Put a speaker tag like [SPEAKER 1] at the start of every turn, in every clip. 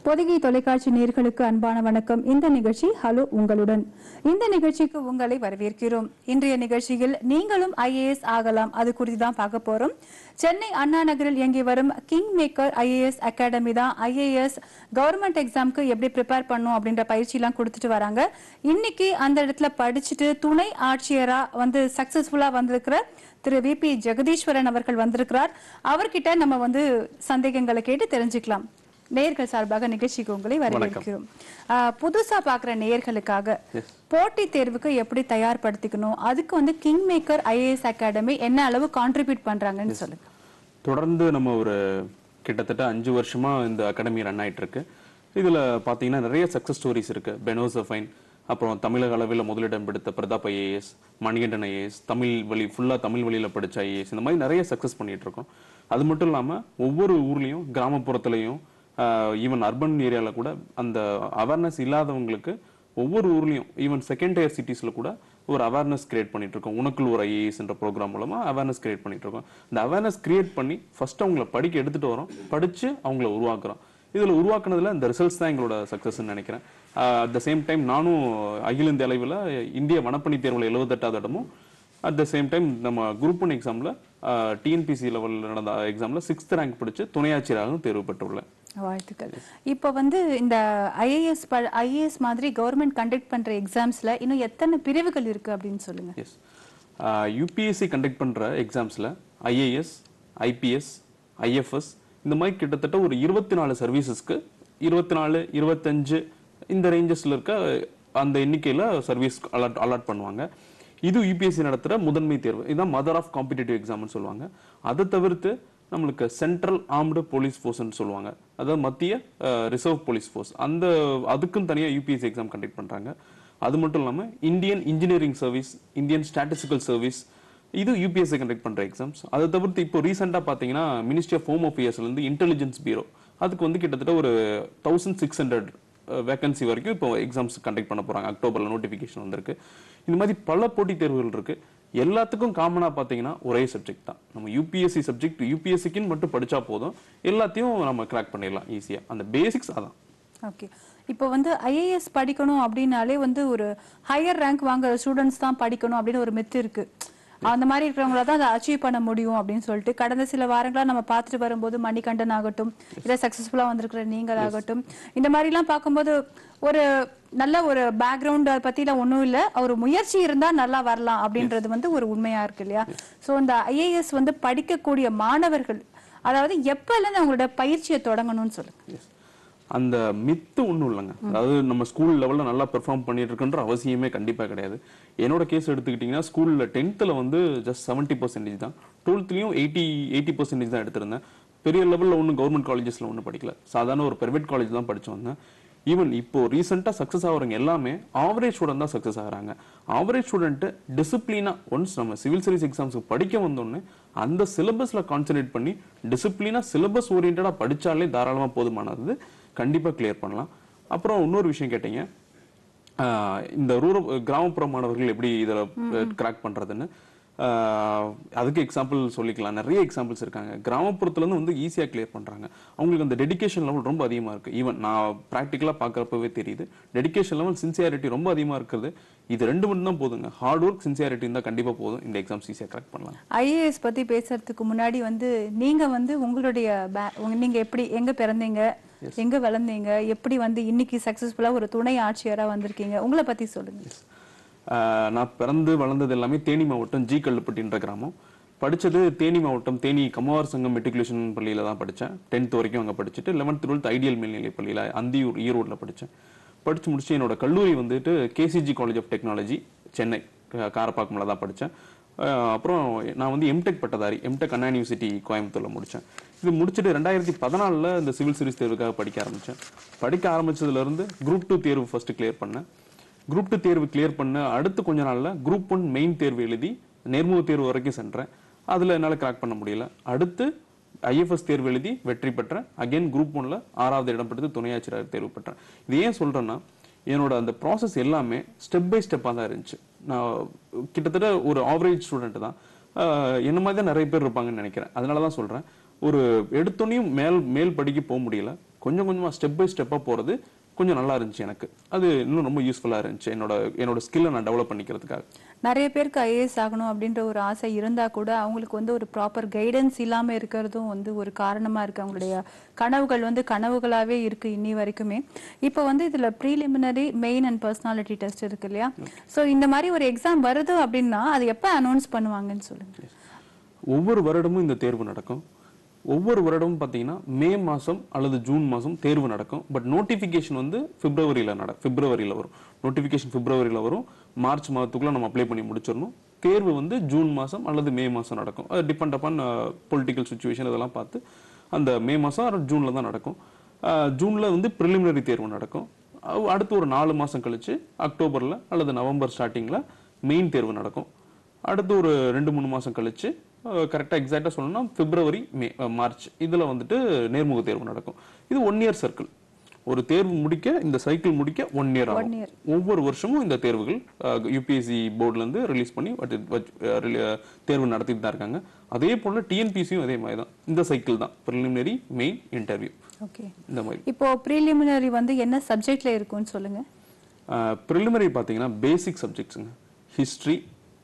[SPEAKER 1] பொதிகை தொலைக்காட்சி நேர்களுக்கு அன்பான வணக்கம் இந்த நிகழ்ச்சி ஹலோ உங்களுடன் இந்த நிகழ்ச்சிக்கு உங்களை வரவேற்கிறோம் இன்றைய நிகழ்ச்சியில் நீங்களும் ஐஏஎஸ் ஆகலாம் அது குறித்து தான் பார்க்க போறோம் சென்னை அண்ணா நகரில் இயங்கி வரும் கிங் மேக்கர் ஐஏஎஸ் அகாடமி தான் ஐஏஎஸ் கவர்மெண்ட் எக்ஸாம்க்கு எப்படி ப்ரிப்பேர் பண்ணும் அப்படின்ற பயிற்சி எல்லாம் கொடுத்துட்டு வராங்க இன்னைக்கு அந்த இடத்துல படிச்சுட்டு துணை ஆட்சியரா வந்து சக்சஸ்ஃபுல்லா வந்திருக்கிற திரு வி பி ஜெகதீஸ்வரன் அவர்கள் வந்திருக்கிறார் அவர்கிட்ட நம்ம வந்து சந்தேகங்களை கேட்டு தெரிஞ்சுக்கலாம் நேயர்கள் சார்பாக நிகழ்ச்சிக்கு உங்களை வரவேற்கிறோம் ஆஹ், புதுசா பாக்குற நேயர்களுக்காக போட்டித் தேர்வுக்கு எப்படி தயார்படுத்திக்கணும் அதுக்கு வந்து கிங் மேக்கர் ஐஏஎஸ் அகாடமி என்ன அளவு கான்ட்ரிபியூட் பண்றாங்கன்னு சொல்லுங்க
[SPEAKER 2] தொடர்ந்து நம்ம ஒரு கிட்டத்தட்ட அஞ்சு வருஷமா இந்த அகாடமி ரன் ஆயிட்டு இருக்கு இதுல பாத்தீங்கன்னா நிறைய சக்சஸ் ஸ்டோரிஸ் இருக்கு பெனோசஃபைன் அப்புறம் தமிழக அளவில் முதலிடம் பிடித்த பிரதாப் ஐஏஎஸ் மணிகண்டன் ஐஏஎஸ் தமிழ் வழி ஃபுல்லா தமிழ் வழியில படிச்ச ஐஏஎஸ் இந்த மாதிரி நிறைய சக்சஸ் பண்ணிட்டு இருக்கோம் அது மட்டும் இல்லாம ஒவ்வொரு ஊர்லயும் கிராமப்புறத்துலயும் ஈவன் அர்பன் ஏரியால கூட அந்த அவேர்னஸ் இல்லாதவங்களுக்கு ஒவ்வொரு ஊர்லயும் ஈவன் செகண்ட் டயர் சிட்டிஸ்ல கூட ஒரு அவேர்னஸ் கிரியேட் பண்ணிட்டு இருக்கோம் உனக்குள் ஒரு ஐஏஎஸ் என்ற ப்ரோக்ராம் மூலமா அவேர்னஸ் கிரியேட் பண்ணிட்டு இருக்கோம் இந்த அவேர்னஸ் கிரியேட் பண்ணி ஃபர்ஸ்ட் அவங்கள படிக்க எடுத்துட்டு வரோம் படிச்சு அவங்கள உருவாக்குறோம் இதுல உருவாக்குனதுல இந்த ரிசல்ட்ஸ் தான் எங்களோட சக்சஸ்ன்னு நினைக்கிறேன் அட் த சேம் டைம் நானும் அகில இந்திய அளவில் இந்திய வனப்பணி தேர்வில் எழுபத்தெட்டாவது இடமும் அட் த சேம் டைம் நம்ம குரூப் ஒன் எக்ஸாம்ல டிஎன்பிசி லெவலில் நடந்த எக்ஸாம்ல சிக்ஸ்த் ரேங்க் பிடிச்சு துணையாட்சியராகவும் தேர்வு பெற்றுள்ளேன்
[SPEAKER 1] வாழ்த்துக்கள் இப்போ வந்து இந்த ஐஏஎஸ் ஐஏஎஸ் மாதிரி கவர்மெண்ட் கண்டக்ட் பண்ற எக்ஸாம்ஸ்ல இன்னும் எத்தனை பிரிவுகள் இருக்கு அப்படின்னு சொல்லுங்க
[SPEAKER 2] எஸ் யூபிஎஸ்சி கண்டக்ட் பண்ற எக்ஸாம்ஸ்ல ஐஏஎஸ் ஐபிஎஸ் ஐஎஃப்எஸ் இந்த மாதிரி கிட்டத்தட்ட ஒரு இருபத்தி நாலு சர்வீசஸ்க்கு இருபத்தி நாலு இருபத்தஞ்சு இந்த ரேஞ்சஸ்ல இருக்க அந்த எண்ணிக்கையில சர்வீஸ் அலாட் அலாட் பண்ணுவாங்க இது யூபிஎஸ்சி நடத்துற முதன்மை தேர்வு இதுதான் மதர் ஆஃப் காம்படிட்டிவ் எக்ஸாம்னு சொல்லுவாங்க அதை தவிர்த்து நம்மளுக்கு சென்ட்ரல் ஆர்ம்டு போலீஸ் ஃபோர்ஸ்னு சொல்லுவாங்க அதாவது மத்திய ரிசர்வ் போலீஸ் ஃபோர்ஸ் அந்த அதுக்கும் தனியா யூபிஎஸ்சி எக்ஸாம் கண்டக்ட் பண்றாங்க அது மட்டும் இல்லாம Indian engineering service Indian statistical service இது யூபிஎஸ்சி கண்டக்ட் பண்ற எக்ஸாம்ஸ் அதை தவிர்த்து இப்போ ரீசெண்டா பாத்தீங்கன்னா மினிஸ்ட்ரி ஆஃப் ஹோம் அஃபேர்ஸ்ல இருந்து இன்டெலிஜென்ஸ் பியூரோ அதுக்கு வந்து கிட்டத்தட்ட ஒரு தௌசண்ட் சிக்ஸ் ஹண்ட்ரட் வேகன்சி வரைக்கும் இப்போ எக்ஸாம்ஸ் கண்டக்ட் பண்ண போறாங்க அக்டோபர்ல நோட்டிபிகேஷன் வந்திருக்கு இந்த மாதிரி பல போட்டித் தேர்வுகள் இருக்கு எல்லாத்துக்கும் காமனா பாத்தீங்கன்னா ஒரே சப்ஜெக்ட் தான் நம்ம யூபிஎஸ்சி சப்ஜெக்ட் யூபிஎஸ்சிக்குன்னு மட்டும் படிச்சா போதும் எல்லாத்தையும் நம்ம கிராக் பண்ணிடலாம் ஈஸியா அந்த பேசிக்ஸ் அதான்
[SPEAKER 1] ஓகே இப்போ வந்து ஐஏஎஸ் படிக்கணும் அப்படின்னாலே வந்து ஒரு ஹையர் ரேங்க் வாங்குற ஸ்டூடெண்ட்ஸ் தான் படிக்கணும் அப்படின்னு ஒரு மெத்து இருக்கு அந்த மாதிரி இருக்கிறவங்கள தான் அதை அச்சீவ் பண்ண முடியும் அப்படின்னு சொல்லிட்டு கடந்த சில வாரங்களா நம்ம பார்த்துட்டு வரும்போது மணிகண்டன் ஆகட்டும் இல்ல சக்சஸ்ஃபுல்லா வந்திருக்கிற நீங்கள் ஆகட்டும் இந்த மாதிரி எல்லாம் பார்க்கும்போது ஒரு நல்ல ஒரு பேக்ரவுண்ட் அதை பத்திலாம் ஒண்ணும் இல்ல ஒரு முயற்சி இருந்தா நல்லா வரலாம் அப்படின்றது வந்து ஒரு உண்மையா இருக்கு இல்லையா சோ இந்த ஐஏஎஸ் வந்து படிக்கக்கூடிய மாணவர்கள் அதாவது எப்பல இருந்து அவங்களோட பயிற்சியை தொடங்கணும்னு சொல்லுங்க
[SPEAKER 2] Yes. அந்த மித்து ஒண்ணும் இல்லைங்க அதாவது நம்ம ஸ்கூல் லெவல்ல நல்லா பெர்ஃபார்ம் பண்ணிட்டு இருக்குன்ற அவசியமே கண்டிப்பா கிடையாது என்னோட கேஸ் எடுத்துக்கிட்டீங்கன்னா ஸ்கூல்ல டென்த்ல வந்து ஜஸ்ட் செவன்ட்டி பர்சன்டேஜ் தான் டுவெல்த்லயும் எயிட்டி எயிட்டி பர்சன்டேஜ் தான் எடுத்திருந்தேன் பெரிய லெவல்ல ஒன்றும் கவர்மெண்ட் காலேஜஸ்ல ஒன்றும் படிக்கல சாதாரண ஒரு பிரைவேட் காலேஜ் தான் படிச்சு வந்தேன் ஈவன் இப்போ ரீசெண்டா சக்சஸ் ஆகுறவங்க எல்லாமே ஆவரேஜ் ஸ்டூடெண்ட் தான் சக்சஸ் ஆகுறாங்க ஆவரேஜ் ஸ்டூடெண்ட் டிசிப்ளினா ஒன்ஸ் நம்ம சிவில் சர்வீஸ் எக்ஸாம்ஸ்க்கு படிக்க வந்தோடனே அந்த சிலபஸ்ல கான்சென்ட்ரேட் பண்ணி டிசிப்ளினா சிலபஸ் ஓரியன்டா படிச்சாலே தாராளமா போதுமானது கண்டிப்பா கிளியர் பண்ணலாம் அப்புறம் இன்னொரு விஷயம் கேட்டீங்க ஆஹ் இந்த ரூரல் கிராமப்புற மாணவர்கள் எப்படி இதில் கிராக் பண்றதுன்னு ஆஹ் அதுக்கு எக்ஸாம்பிள் சொல்லிக்கலாம் நிறைய எக்ஸாம்பிள்ஸ் இருக்காங்க கிராமப்புறத்துல இருந்து வந்து ஈஸியா கிளியர் பண்றாங்க அவங்களுக்கு அந்த டெடிகேஷன் லெவல் ரொம்ப அதிகமா இருக்கு ஈவன் நான் ப்ராக்டிக்கலா பாக்குறப்பவே தெரியுது டெடிகேஷன் லெவல் சின்சியாரிட்டி ரொம்ப அதிகமா இருக்கிறது இது ரெண்டு மட்டும் தான் போதுங்க ஹார்ட் ஒர்க் சின்சியாரிட்டி இருந்தா கண்டிப்பா போதும் இந்த எக்ஸாம்ஸ் ஈஸியா கிராக் பண்ணலாம்
[SPEAKER 1] ஐஏஎஸ் பத்தி பேசுறதுக்கு முன்னாடி வந்து நீங்க வந்து உங்களுடைய ba- உங்க- நீங்க எப்படி எங்க பிறந்தீங்க எங்க வளர்ந்தீங்க எப்படி வந்து இன்னைக்கு சக்சஸ்ஃபுல்லா ஒரு துணை ஆட்சியரா வந்திருக்கீங்க உங்களை பத்தி சொல்லுங்க
[SPEAKER 2] ஆஹ் நான் பிறந்து வளர்ந்தது எல்லாமே தேனி மாவட்டம் ஜி கல்லுப்பட்டின்ற கிராமம் படிச்சது தேனி மாவட்டம் தேனி கமவார் சங்கம் மெட்ரிகுலேஷன் பள்ளியில தான் படிச்சேன் டென்த் வரைக்கும் அங்க படிச்சுட்டு லெவன்த் டுவெல்த் ஐடியல் மேல்நிலை பள்ளியில அந்தியூர் ஈரோட்ல படிச்சேன் படிச்சு முடிச்சு என்னோட கல்லூரி வந்துட்டு KCG college of technology Chennai க- காரப்பாக்கம்ல தான் படிச்சேன் ஆஹ் அப்புறம் நான் வந்து எம்டெக் பட்டதாரி எம்டெக் அண்ணா யூனிவர்சிட்டி கோயம்புத்தூர்ல முடிச்சேன் இது முடிச்சுட்டு ரெண்டாயிரத்தி பதினாலில் இந்த சிவில் சர்வீஸ் தேர்வுக்காக படிக்க ஆரம்பிச்சேன் படிக்க ஆரம்பிச்சதுல இருந்து குரூப் டூ தேர்வு ஃபர்ஸ்ட் கிளியர் பண்ணேன் குரூப் டூ தேர்வு கிளியர் பண்ண அடுத்து கொஞ்ச நாள்ல குரூப் ஒன் மெயின் தேர்வு எழுதி நேர்முக தேர்வு வரைக்கும் சென்றேன் அதுல என்னால கிராக் பண்ண முடியல அடுத்து ஐஎஃப்எஸ் தேர்வு எழுதி வெற்றி பெற்றேன் அகைன் குரூப் ஒன்ல ஆறாவது இடம் பெற்று துணையாட்சியர் தேர்வு பெற்றேன் இது ஏன் சொல்றேன்னா என்னோட அந்த ப்ராசஸ் எல்லாமே ஸ்டெப் பை ஸ்டெப்பாக தான் இருந்துச்சு நான் கிட்டத்தட்ட ஒரு ஆவரேஜ் ஸ்டூடெண்ட் தான் ஆஹ் என்ன மாதிரி தான் நிறைய பேர் இருப்பாங்கன்னு நினைக்கிறேன் அதனால தான் சொல்றேன் ஒரு எடுத்தோனையும் மேல் மேல் படிக்க போக முடியல கொஞ்சம் கொஞ்சமா ஸ்டெப் பை ஸ்டெப்பா போறது கொஞ்சம் நல்லா இருந்துச்சு எனக்கு அது இன்னும் ரொம்ப யூஸ்ஃபுல்லா இருந்துச்சு என்னோட என்னோட ஸ்கில்லை நான் டெவலப் பண்ணிக்கிறதுக்காக
[SPEAKER 1] நிறைய பேருக்கு ஐஏஎஸ் ஆகணும் அப்படின்ற ஒரு ஆசை இருந்தா கூட அவங்களுக்கு வந்து ஒரு ப்ராப்பர் கைடன்ஸ் இல்லாம இருக்கிறதும் வந்து ஒரு காரணமா இருக்கு அவங்களுடைய கனவுகள் வந்து கனவுகளாவே இருக்கு இன்னி வரைக்குமே இப்போ வந்து இதுல preliminary main and personality test இருக்கு இல்லையா சோ இந்த மாதிரி ஒரு எக்ஸாம் வருது அப்படின்னா அது எப்ப அனௌன்ஸ் பண்ணுவாங்கன்னு சொல்லுங்க
[SPEAKER 2] ஒவ்வொரு வருடமும் இந்த தேர்வு நடக்கும் ஒவ்வொரு வருடமும் பார்த்தீங்கன்னா மே மாதம் அல்லது ஜூன் மாதம் தேர்வு நடக்கும் பட் நோட்டிஃபிகேஷன் வந்து பிப்ரவரியில் நட பிப்ரவரியில் வரும் நோட்டிஃபிகேஷன் பிப்ரவரியில் வரும் மார்ச் மாதத்துக்குள்ள நம்ம அப்ளை பண்ணி முடிச்சிடணும் தேர்வு வந்து ஜூன் மாதம் அல்லது மே மாதம் நடக்கும் அது டிபெண்ட் அப்பான் பொலிட்டிக்கல் சுச்சுவேஷன் இதெல்லாம் பார்த்து அந்த மே மாதம் ஜூனில் தான் நடக்கும் ஜூனில் வந்து ப்ரிலிமினரி தேர்வு நடக்கும் அஹ் அடுத்து ஒரு நாலு மாதம் கழிச்சு அக்டோபரில் அல்லது நவம்பர் ஸ்டார்டிங்கில் மெயின் தேர்வு நடக்கும் அடுத்து ஒரு ரெண்டு மூணு மாசம் கழிச்சு கரெக்டாக எக்ஸாக்டாக சொல்லணும்னா பிப்ரவரி மே அஹ் மார்ச் இதில் வந்துட்டு நேர்முக தேர்வு நடக்கும் இது ஒன் இயர் சர்க்கிள் ஒரு தேர்வு முடிக்க இந்த சைக்கிள் முடிக்க ஒன் இயர் ஆகும்
[SPEAKER 1] year.
[SPEAKER 2] ஒவ்வொரு வருஷமும் இந்த தேர்வுகள் யூபிஎஸ்சி போர்டுலேருந்து ரிலீஸ் பண்ணி வச்சு- வச்சு- அஹ் ரிலி- அஹ் தேர்வு நடத்திட்டு தான் இருக்காங்க அதே போல டிஎன்பிசியும் அதே மாதிரி தான் இந்த சைக்கிள் தான் ப்ரிலிமினரி மெயின் இன்டர்வியூ
[SPEAKER 1] ஓகே
[SPEAKER 2] இந்த மாதிரி
[SPEAKER 1] இப்போ ப்ரீலிமினரி வந்து என்ன சப்ஜெக்ட்ல இருக்கும்னு சொல்லுங்க
[SPEAKER 2] ப்ரிலிமினரி பார்த்தீங்கன்னா பேசிக் சப்ஜெக்ட்ஸுங்க history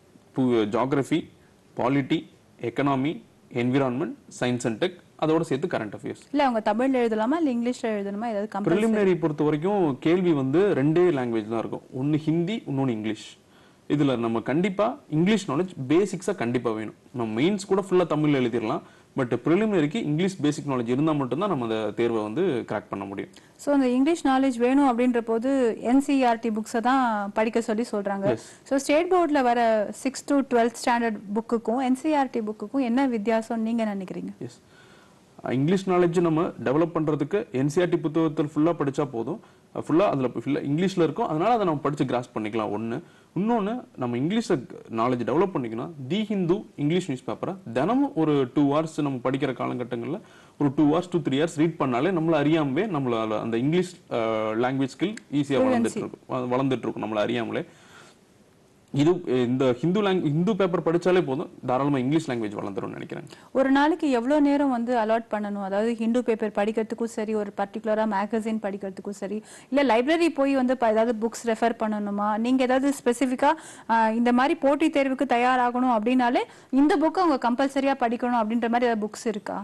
[SPEAKER 2] geography polity economy environment science and tech அதோட சேர்த்து கரண்ட் அஃபேர்ஸ்
[SPEAKER 1] இல்ல அவங்க தமிழ்ல எழுதலாமா இல்ல இங்கிலீஷ்ல எழுதணுமா ஏதாவது கம்பல்
[SPEAKER 2] ப்ரிலிமினரி பொறுத்த வரைக்கும் கேள்வி வந்து ரெண்டே லாங்குவேஜ் தான் இருக்கும் ஒன்னு ஹிந்தி இன்னொன்னு இங்கிலீஷ் இதுல நம்ம கண்டிப்பா இங்கிலீஷ் நாலேஜ் பேசிக்ஸா கண்டிப்பா வேணும் நம்ம மெயின்ஸ் கூட ஃபுல்லா தமிழ்ல எழுதிடலாம் பட் ப்ரிலிமினரிக்கு இங்கிலீஷ் பேசிக் நாலேஜ் இருந்தா மட்டும்தான் நம்ம அந்த தேர்வை வந்து கிராக் பண்ண முடியும்
[SPEAKER 1] ஸோ அந்த இங்கிலீஷ் நாலேஜ் வேணும் அப்படின்ற போது என்சிஆர்டி புக்ஸை தான் படிக்க சொல்லி சொல்றாங்க ஸோ ஸ்டேட் போர்டில் வர சிக்ஸ் to டுவெல்த் ஸ்டாண்டர்ட் புக்குக்கும் என்சிஆர்டி புக்குக்கும் என்ன வித்தியாசம் நீங்க நினைக்கிறீங்க
[SPEAKER 2] எஸ் இங்கிலீஷ் நாலேஜ் நம்ம டெவலப் பண்றதுக்கு என்சிஆர்டி புத்தகத்தில் ஃபுல்லா படிச்சா போதும் ஃபுல்லா அதுல ஃபுல்லா இங்கிலீஷ்ல இருக்கும் அதனால அதை நம்ம படிச்சு கிராஸ் பண்ணிக்கலாம் ஒண்ணு இன்னொன்னு நம்ம இங்கிலீஷ் நாலேஜ் டெவலப் பண்ணிக்கணும் தி ஹிந்து இங்கிலீஷ் நியூஸ் பேப்பரை தினமும் ஒரு டூ ஹவர்ஸ் நம்ம படிக்கிற காலகட்டங்களில் ஒரு two hours two three hours read பண்ணாலே நம்மள அறியாமலே நம்மளால அந்த இங்கிலீஷ் லாங்குவேஜ் ஸ்கில் ஈஸியா வளர்ந்துட்டு இருக்கும் வ- வளர்ந்துட்டு இருக்கும் நம்மள அறியாமலே இது இந்த ஹிந்து லாங் ஹிந்து பேப்பர் படிச்சாலே போதும் தாராளமா இங்கிலீஷ் லாங்குவேஜ் வளர்ந்துரும்னு நினைக்கிறேன்
[SPEAKER 1] ஒரு நாளைக்கு எவ்வளோ நேரம் வந்து அலாட் பண்ணணும் அதாவது ஹிந்து பேப்பர் படிக்கிறதுக்கும் சரி ஒரு பர்டிகுலரா மேகசின் படிக்கிறதுக்கும் சரி இல்ல லைப்ரரி போய் வந்து ப- ஏதாவது புக்ஸ் ரெஃபர் பண்ணணுமா நீங்க ஏதாவது ஸ்பெசிஃபிக்கா இந்த மாதிரி போட்டித் தேர்வுக்கு தயாராகணும் அப்படின்னாலே இந்த புக்கை அவங்க கம்பல்சரியா படிக்கணும் அப்படின்ற மாதிரி ஏதாவது புக்ஸ் இருக்கா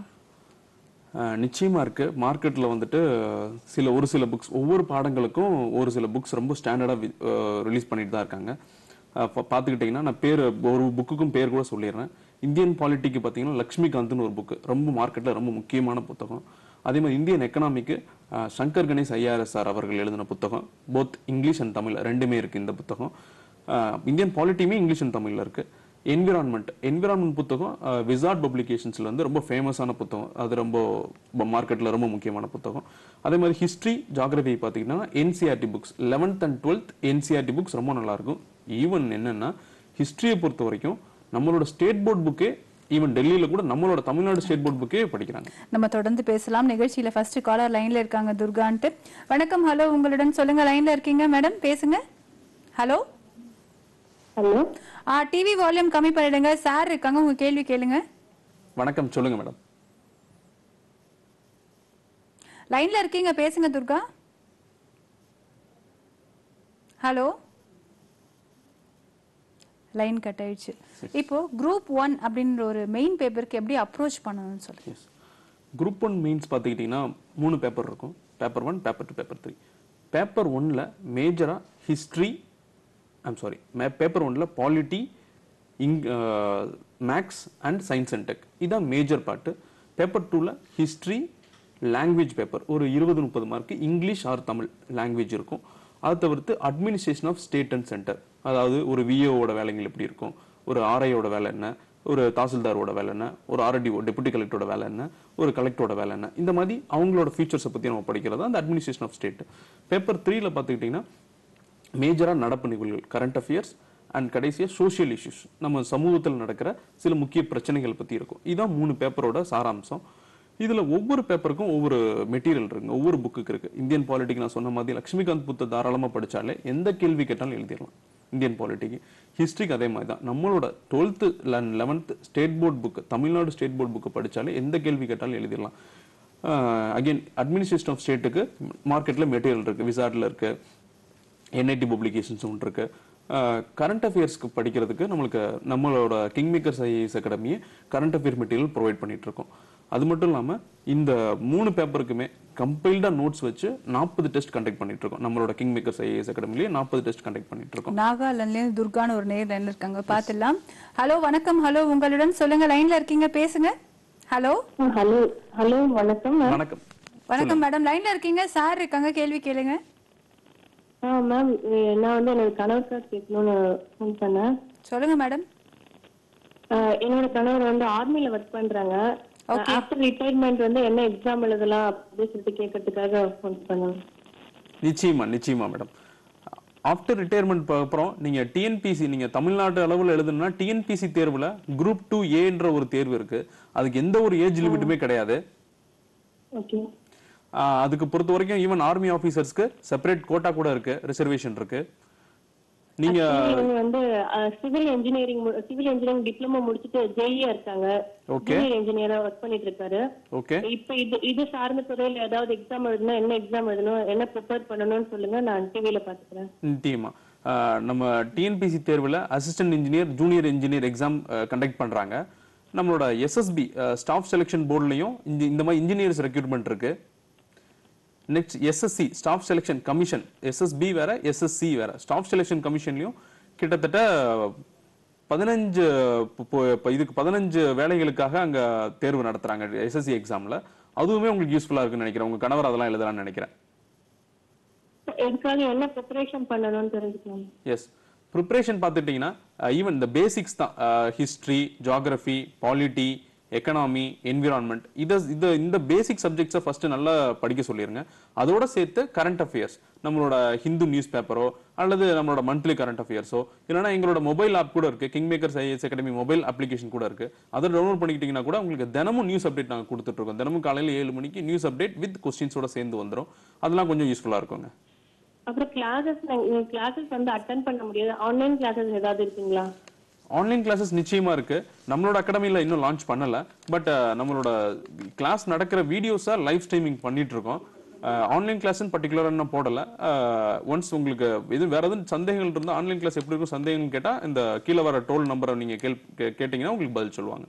[SPEAKER 2] அஹ் நிச்சயமா இருக்கு மார்க்கெட்ல வந்துட்டு சில ஒரு சில புக்ஸ் ஒவ்வொரு பாடங்களுக்கும் ஒரு சில புக்ஸ் ரொம்ப ஸ்டாண்டர்டா ரிலீஸ் பண்ணிட்டு தான் இருக்காங்க அஹ் பா- பாத்துக்கிட்டீங்கன்னா நான் பேர் ஒரு புக்குக்கும் பேர் கூட சொல்லிடுறேன் இந்தியன் பாலிட்டிக்கு பார்த்தீங்கன்னா லக்ஷ்மிகாந்த்னு ஒரு புக்கு ரொம்ப மார்க்கெட்ல ரொம்ப முக்கியமான புத்தகம் அதே மாதிரி இந்தியன் எக்கனாமிக்கு அஹ், சங்கர் கணேஷ் ஐஆர்எஸ் சார் அவர்கள் எழுதின புத்தகம் போத் இங்கிலீஷ் அண்ட் தமிழ் ரெண்டுமே இருக்கு இந்த புத்தகம் அஹ், இந்தியன் பாலிட்டியுமே இங்கிலீஷ் அண்ட் தமிழ்ல இருக்கு என்விரான்மெண்ட் என்விரான்மெண்ட் புத்தகம் விசார்ட் பப்ளிகேஷன்ஸ்ல வந்து ரொம்ப ஃபேமஸான புத்தகம் அது ரொம்ப மார்க்கெட்ல ரொம்ப முக்கியமான புத்தகம் அதே மாதிரி ஹிஸ்டரி ஜாகிரபி பார்த்தீங்கன்னா NCERT books eleventh and twelfth NCERT books ரொம்ப நல்லா இருக்கும் ஈவன் என்னன்னா ஹிஸ்டரியை பொறுத்த வரைக்கும் நம்மளோட ஸ்டேட் போர்ட் புக்கே ஈவன் டெல்லியில கூட நம்மளோட தமிழ்நாடு ஸ்டேட் போர்ட் புக்கே படிக்கிறாங்க
[SPEAKER 1] நம்ம தொடர்ந்து பேசலாம் நிகழ்ச்சியில ஃபர்ஸ்ட் காலர் லைன்ல இருக்காங்க துர்கான்ட்டு வணக்கம் ஹலோ உங்களுடன் சொல்லுங்க லைன்ல இருக்கீங்க மேடம் பேசுங்க ஹலோ
[SPEAKER 3] ஹலோ
[SPEAKER 1] ஆ டிவி வால்யூம் கம்மி பண்ணிடுங்க சார் இருக்காங்க உங்க கேள்வி கேளுங்க
[SPEAKER 2] வணக்கம் சொல்லுங்க மேடம்
[SPEAKER 1] லைன்ல இருக்கீங்க பேசுங்க துர்கா ஹலோ லைன் கட் ஆயிடுச்சு இப்போ குரூப் ஒன் அப்படின்ற ஒரு மெயின் பேப்பருக்கு எப்படி அப்ரோச் பண்ணணும்னு சொல்லுங்க
[SPEAKER 2] எஸ் குரூப் ஒன் மெயின்ஸ் பார்த்துக்கிட்டிங்கன்னா மூணு பேப்பர் இருக்கும் paper one paper two paper three paper ஒன்ல மேஜராக ஹிஸ்ட்ரி ஐம் சாரி பேப்பர் ஒன்ல பாலிட்டி இங் maths and science and tech இதான் மேஜர் பார்ட்டு பேப்பர் டூவில் ஹிஸ்ட்ரி லாங்குவேஜ் பேப்பர் ஒரு இருபது முப்பது mark English or Tamil language இருக்கும் அது தவிர்த்து administration of state and centre அதாவது ஒரு விஓவோட வேலைகள் எப்படி இருக்கும் ஒரு ஆர்ஐயோட வேலை என்ன ஒரு தாசில்தாரோட வேலை என்ன ஒரு ஆர்டிஓ டெபுட்டி கலெக்டரோட வேலை என்ன ஒரு கலெக்டரோட வேலை என்ன இந்த மாதிரி அவங்களோட ஃபீச்சர்ஸை பற்றி நம்ம படிக்கிறது அந்த அட்மினிஸ்ட்ரேஷன் ஆஃப் ஸ்டேட் பேப்பர் த்ரீல பார்த்துக்கிட்டிங்கன்னா மேஜராக நடப்பு நிகழ்வுகள் கரண்ட் அஃபேர்ஸ் அண்ட் கடைசியாக சோஷியல் இஷ்யூஸ் நம்ம சமூகத்தில் நடக்கிற சில முக்கிய பிரச்சனைகள் பற்றி இருக்கும் இதான் மூணு பேப்பரோட சாராம்சம் இதுல ஒவ்வொரு பேப்பருக்கும் ஒவ்வொரு மெட்டீரியல் இருக்குங்க ஒவ்வொரு புக்குக்கு இருக்கு இந்தியன் பாலிட்டிக் நான் சொன்ன மாதிரி லட்சுமிகாந்த் புத்த தாராளமா படிச்சாலே எந்த கேள்வி கேட்டாலும் எழுதிடலாம் இந்தியன் பாலிட்டிக்கு ஹிஸ்ட்ரிக்கு அதே மாதிரி தான் நம்மளோட twelfth eleventh state board book Tamil Nadu state board book படிச்சாலே எந்த கேள்வி கேட்டாலும் எழுதிடலாம் அகைன் அட்மினிஸ்ட்ரேஷன் ஆஃப் ஸ்டேட்டுக்கு மார்க்கெட்டில் மெட்டீரியல் இருக்குது விசார்டில் இருக்குது என்ஐடி பப்ளிகேஷன்ஸ் ஒன்று இருக்கு கரண்ட் அஃபேர்ஸ்க்கு படிக்கிறதுக்கு நம்மளுக்கு நம்மளோட கிங் மேக்கர்ஸ் ஐஏஎஸ் அகாடமியே கரண்ட் அஃபேர் மெட்டீரியல் ப்ரொவைட் பண்ணிட்டு இருக்கோம் அது மட்டும் இல்லாமல் இந்த மூணு பேப்பருக்குமே கம்பைல்டா நோட்ஸ் வச்சு நாற்பது டெஸ்ட் கண்டக்ட் பண்ணிட்டு இருக்கோம் நம்மளோட கிங் மேக்கர்ஸ் ஐஏஎஸ் அகாடமிலேயே நாற்பது டெஸ்ட் கண்டக்ட் பண்ணிட்டு இருக்கோம்
[SPEAKER 1] நாகாலாந்துல இருந்து துர்கான்னு ஒரு நேர் லைன்ல இருக்காங்க பாத்துடலாம் ஹலோ வணக்கம் ஹலோ உங்களுடன் சொல்லுங்க லைன்ல இருக்கீங்க பேசுங்க ஹலோ
[SPEAKER 3] ஹலோ ஹலோ வணக்கம் மேம்
[SPEAKER 2] வணக்கம்
[SPEAKER 1] வணக்கம் மேடம் லைன்ல இருக்கீங்க சார் இருக்காங்க கேள்வி கேளுங்க
[SPEAKER 3] ஆ மேம் நான் வந்து என்னோட கணவருக்காக கேட்கணும்னு ஃபோன் பண்ணேன்
[SPEAKER 1] சொல்லுங்க மேடம்
[SPEAKER 3] ஆ, என்னோட கணவர் வந்து ஆர்மில ஒர்க் பண்றாங்க ஆஃப்டர் ரிட்டையர்மெண்ட் வந்து என்ன எக்ஸாம் எழுதலாம் அப்படின்னு சொல்லிட்டு கேட்கறதுக்காக ஃபோன் பண்ணேன்
[SPEAKER 2] நிச்சயமா நிச்சயமா மேடம் ஆஃப்டர் ரிட்டையர்மெண்ட் அப்புறம் நீங்க டிஎன்பிசி நீங்க தமிழ்நாடு அளவில் எழுதணும்னா டிஎன்பிசி தேர்வுல குரூப் டூ ஏன்ற ஒரு தேர்வு இருக்கு அதுக்கு எந்த ஒரு ஏஜ் லிமிட்டுமே கிடையாது
[SPEAKER 3] ஓகே
[SPEAKER 2] ஆஹ் அதுக்கு பொறுத்த வரைக்கும் ஈவன் ஆர்மி ஆபீசர்ஸ்க்கு செப்பரேட் கோட்டா கூட இருக்கு ரிசர்வேஷன் இருக்கு நீங்க
[SPEAKER 3] இவங்க வந்து civil engineering civil engineering diploma முடிச்சுட்டு ஜேஇயா இருக்காங்க
[SPEAKER 2] Okay.
[SPEAKER 3] ஜூனியர் இன்ஜினியரா ஒர்க் பண்ணிட்டு இருக்காரு
[SPEAKER 2] ஓகே
[SPEAKER 3] இப்ப இது இது சார்ந்த துறையில ஏதாவது எக்ஸாம் எழுதணும் என்ன எக்ஸாம் எழுதணும் என்ன ப்ரிப்பேர் பண்ணணும்னு சொல்லுங்க நான் டிவில பாத்துக்கிறேன்
[SPEAKER 2] நிச்சயமா ஆஹ் நம்ம டிஎன்பிசி தேர்வுல assistant engineer junior engineer exam conduct பண்றாங்க நம்மளோட எஸ்எஸ்பி ஸ்டாஃப் செலெக்ஷன் போர்டுலயும் இந்த மாதிரி இன்ஜினியர்ஸ் ரெக்ரூட்மெண்ட் இருக்கு next SSC staff selection commission SSB வேற எஸ்எஸ்சி வேற ஸ்டாஃப் செலெக்ஷன் கமிஷன்லயும் கிட்டத்தட்ட பதினஞ்சு இப்போ- இப்போ- இப்போ இதுக்கு பதினஞ்சு வேலைகளுக்காக அங்க தேர்வு நடத்துறாங்க எஸ்எஸ்சி எக்ஸாம்ல அதுவுமே உங்களுக்கு யூஸ்ஃபுல்லா இருக்குன்னு நினைக்கிறேன் உங்க கணவர் அதெல்லாம் எழுதலாம்னு நினைக்கிறேன்
[SPEAKER 3] இதுக்காக என்ன ப்ரிப்பரேஷன் பண்ணணும்னு தெரிஞ்சுக்கலாம்
[SPEAKER 2] எஸ் ப்ரிப்ரேஷன் பார்த்துட்டிங்கன்னா ஈவன் இந்த பேசிக்ஸ் தான் history geography polity economy environment இதை இது இந்த பேசிக் சப்ஜெக்ட்ஸை ஃபர்ஸ்ட் நல்லா படிக்க சொல்லிருங்க அதோட சேர்த்து கரண்ட் அஃபேர்ஸ் நம்மளோட ஹிந்து நியூஸ் பேப்பரோ அல்லது நம்மளோட மந்த்லி கரண்ட் அஃபேர்ஸோ இல்லைனா எங்களோட மொபைல் ஆப் கூட இருக்கு King Makers IAS Academy mobile application கூட இருக்கு அதை டவுன்லோட் பண்ணிக்கிட்டீங்கன்னா கூட உங்களுக்கு தினமும் நியூஸ் அப்டேட் நாங்கள் கொடுத்துட்டு இருக்கோம் தினமும் காலையில் ஏழு மணிக்கு நியூஸ் அப்டேட் வித் கொஸ்டின்ஸோட சேர்ந்து வந்துடும் அதெல்லாம் கொஞ்சம் யூஸ்ஃபுல்லாக இருக்குங்க
[SPEAKER 3] அப்புறம் கிளாஸஸ் கிளாஸஸ் வந்து அட்டன் பண்ண முடியாது ஆன்லைன் கிளாஸஸ் ஏதாவது இருக்குங்களா
[SPEAKER 2] ஆன்லைன் கிளாஸஸ் நிச்சயமா இருக்கு நம்மளோட அகாடமியில் இன்னும் லான்ச் பண்ணல பட் நம்மளோட கிளாஸ் நடக்கிற வீடியோஸை லைவ் ஸ்ட்ரீமிங் பண்ணிட்டு இருக்கோம் ஆன்லைன் கிளாஸ்னு பர்டிகுலராக இன்னும் போடல ஒன்ஸ் உங்களுக்கு இது வேற எதுவும் சந்தேகங்கள் இருந்தால் ஆன்லைன் கிளாஸ் எப்படி இருக்கும் சந்தேகங்கள் கேட்டால் இந்த கீழே வர டோல் நம்பரை நீங்கள் கேள் கே- கேட்டீங்கன்னா உங்களுக்கு பதில் சொல்லுவாங்க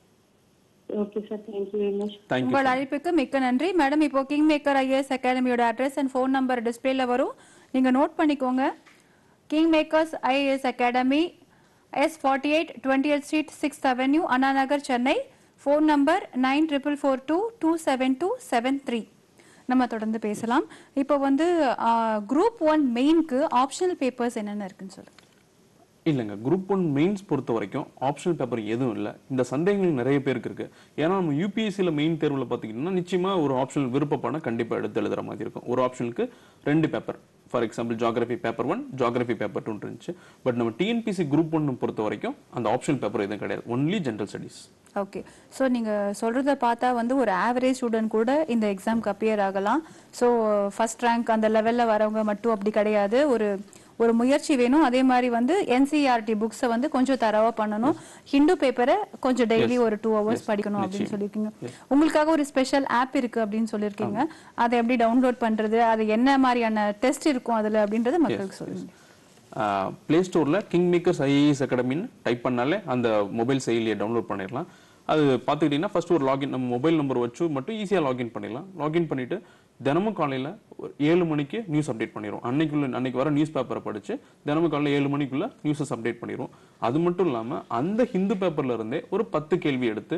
[SPEAKER 3] okay sir thank you very much
[SPEAKER 2] thank you
[SPEAKER 1] உங்கள் அழைப்புக்கு மிக்க நன்றி மேடம் இப்போ கிங் மேக்கர் ஐஏஎஸ் அகாடமியோட அட்ரஸ் அண்ட் ஃபோன் நம்பர் டிஸ்பிளேல வரும் நீங்க நோட் பண்ணிக்கோங்க King makers IAS Academy S forty eight twenty eight street sixth avenue Anna Nagar Chennai phone number nine triple four two two seven two seven three நம்ம தொடர்ந்து பேசலாம் இப்போ வந்து குரூப் ஒன் மெயின்க்கு ஆப்ஷனல் பேப்பர்ஸ் என்னென்ன இருக்குன்னு சொல்லுங்க
[SPEAKER 2] இல்லைங்க குரூப் ஒன் மெயின்ஸ் பொறுத்த வரைக்கும் ஆப்ஷனல் பேப்பர் எதுவும் இல்லை இந்த சந்தேகங்கள் நிறைய பேருக்கு இருக்கு ஏன்னா நம்ம யூபிஎஸ்சியில் மெயின் தேர்வில் பார்த்தீங்கன்னா நிச்சயமா ஒரு ஆப்ஷனல் விருப்பப்பான கண்டிப்பாக எடுத்து எழுதுற மாதிரி இருக்கும் ஒரு ஆப்ஷனுக்கு ரெண்டு paper for example geography paper one geography paper two இருந்துச்சு பட் நம்ம டிஎன்பிசி குரூப் ஒன் பொறுத்த வரைக்கும் அந்த ஆப்ஷனல் பேப்பர் எதுவும் கிடையாது only general studies
[SPEAKER 1] okay so நீங்கள் சொல்கிறத பார்த்தா வந்து ஒரு ஆவரேஜ் ஸ்டூடெண்ட் கூட இந்த எக்ஸாம்க்கு அப்பியர் ஆகலாம் ஸோ ஃபர்ஸ்ட் ரேங்க் அந்த லெவலில் வரவங்க மட்டும் அப்படி கிடையாது ஒரு ஒரு முயற்சி வேணும் அதே மாதிரி வந்து என்சிஆர்டி புக்ஸை வந்து கொஞ்சம் தரவா பண்ணணும் ஹிந்து பேப்பரை கொஞ்சம் டெய்லி ஒரு டூ ஹவர்ஸ் படிக்கணும் அப்படின்னு சொல்லியிருக்கீங்க உங்களுக்காக ஒரு ஸ்பெஷல் ஆப் இருக்கு அப்படின்னு சொல்லியிருக்கீங்க அதை எப்படி டவுன்லோட் பண்றது அது என்ன மாதிரியான டெஸ்ட் இருக்கும் அதுல அப்படின்றத மக்களுக்கு சொல்லுங்க
[SPEAKER 2] ப்ளே ஸ்டோரில் கிங் மேக்கர்ஸ் ஐஏஎஸ் அகாடமின்னு டைப் பண்ணாலே அந்த மொபைல் செயலியை டவுன்லோட் பண்ணிடலாம் அது பார்த்துக்கிட்டிங்கன்னா ஃபர்ஸ்ட் ஒரு லாகின் நம்ம மொபைல் நம்பர் வச்சு மட்டும் ஈஸியாக லாகின் பண்ணிடலாம் லாகின் பண்ணிட்டு தினமும் காலையில் ஒரு ஏழு மணிக்கு நியூஸ் அப்டேட் பண்ணிடுவோம் அன்னைக்குள்ள அன்னைக்கு வர நியூஸ் பேப்பரை படிச்சு தினமும் காலையில் ஏழு மணிக்குள்ள நியூஸஸ் அப்டேட் பண்ணிடுவோம் அது மட்டும் இல்லாமல் அந்த ஹிந்து பேப்பர்ல இருந்தே ஒரு பத்து கேள்வி எடுத்து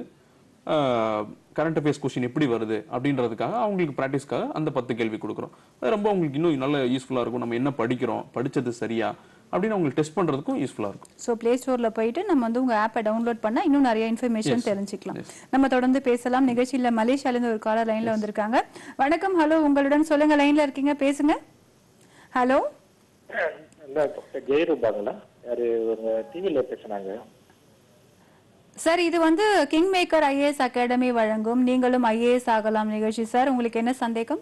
[SPEAKER 2] கரண்ட் அஃபேர்ஸ் கொஸ்டின் எப்படி வருது அப்படின்றதுக்காக அவங்களுக்கு ப்ராக்டிஸ்க்காக அந்த பத்து கேள்வி கொடுக்குறோம் அது ரொம்ப அவங்களுக்கு இன்னும் நல்ல யூஸ்ஃபுல்லாக இருக்கும் நம்ம என்ன படிக்கிறோம் படிச்சது சரியா அப்படின்னு அவங்களுக்கு டெஸ்ட் பண்றதுக்கும் யூஸ்ஃபுல்லாக இருக்கும்
[SPEAKER 1] ஸோ ப்ளே ஸ்டோர்ல போயிட்டு நம்ம வந்து உங்க ஆப்பை டவுன்லோட் பண்ணா இன்னும் நிறைய இன்ஃபர்மேஷன் தெரிஞ்சுக்கலாம் நம்ம தொடர்ந்து பேசலாம் நிகழ்ச்சியில மலேசியால இருந்து ஒரு காலர் லைன்ல வந்திருக்காங்க வணக்கம் ஹலோ உங்களுடன் சொல்லுங்க லைன்ல இருக்கீங்க பேசுங்க ஹலோ
[SPEAKER 4] இல்ல டாக்டர் ஜெயரூபாங்களா யாரு ஒரு டிவியில பேசுனாங்க
[SPEAKER 1] சார் இது வந்து கிங் மேக்கர் ஐஏஎஸ் அகாடமி வழங்கும் நீங்களும் ஐஏஎஸ் ஆகலாம் நிகழ்ச்சி சார் உங்களுக்கு என்ன சந்தேகம்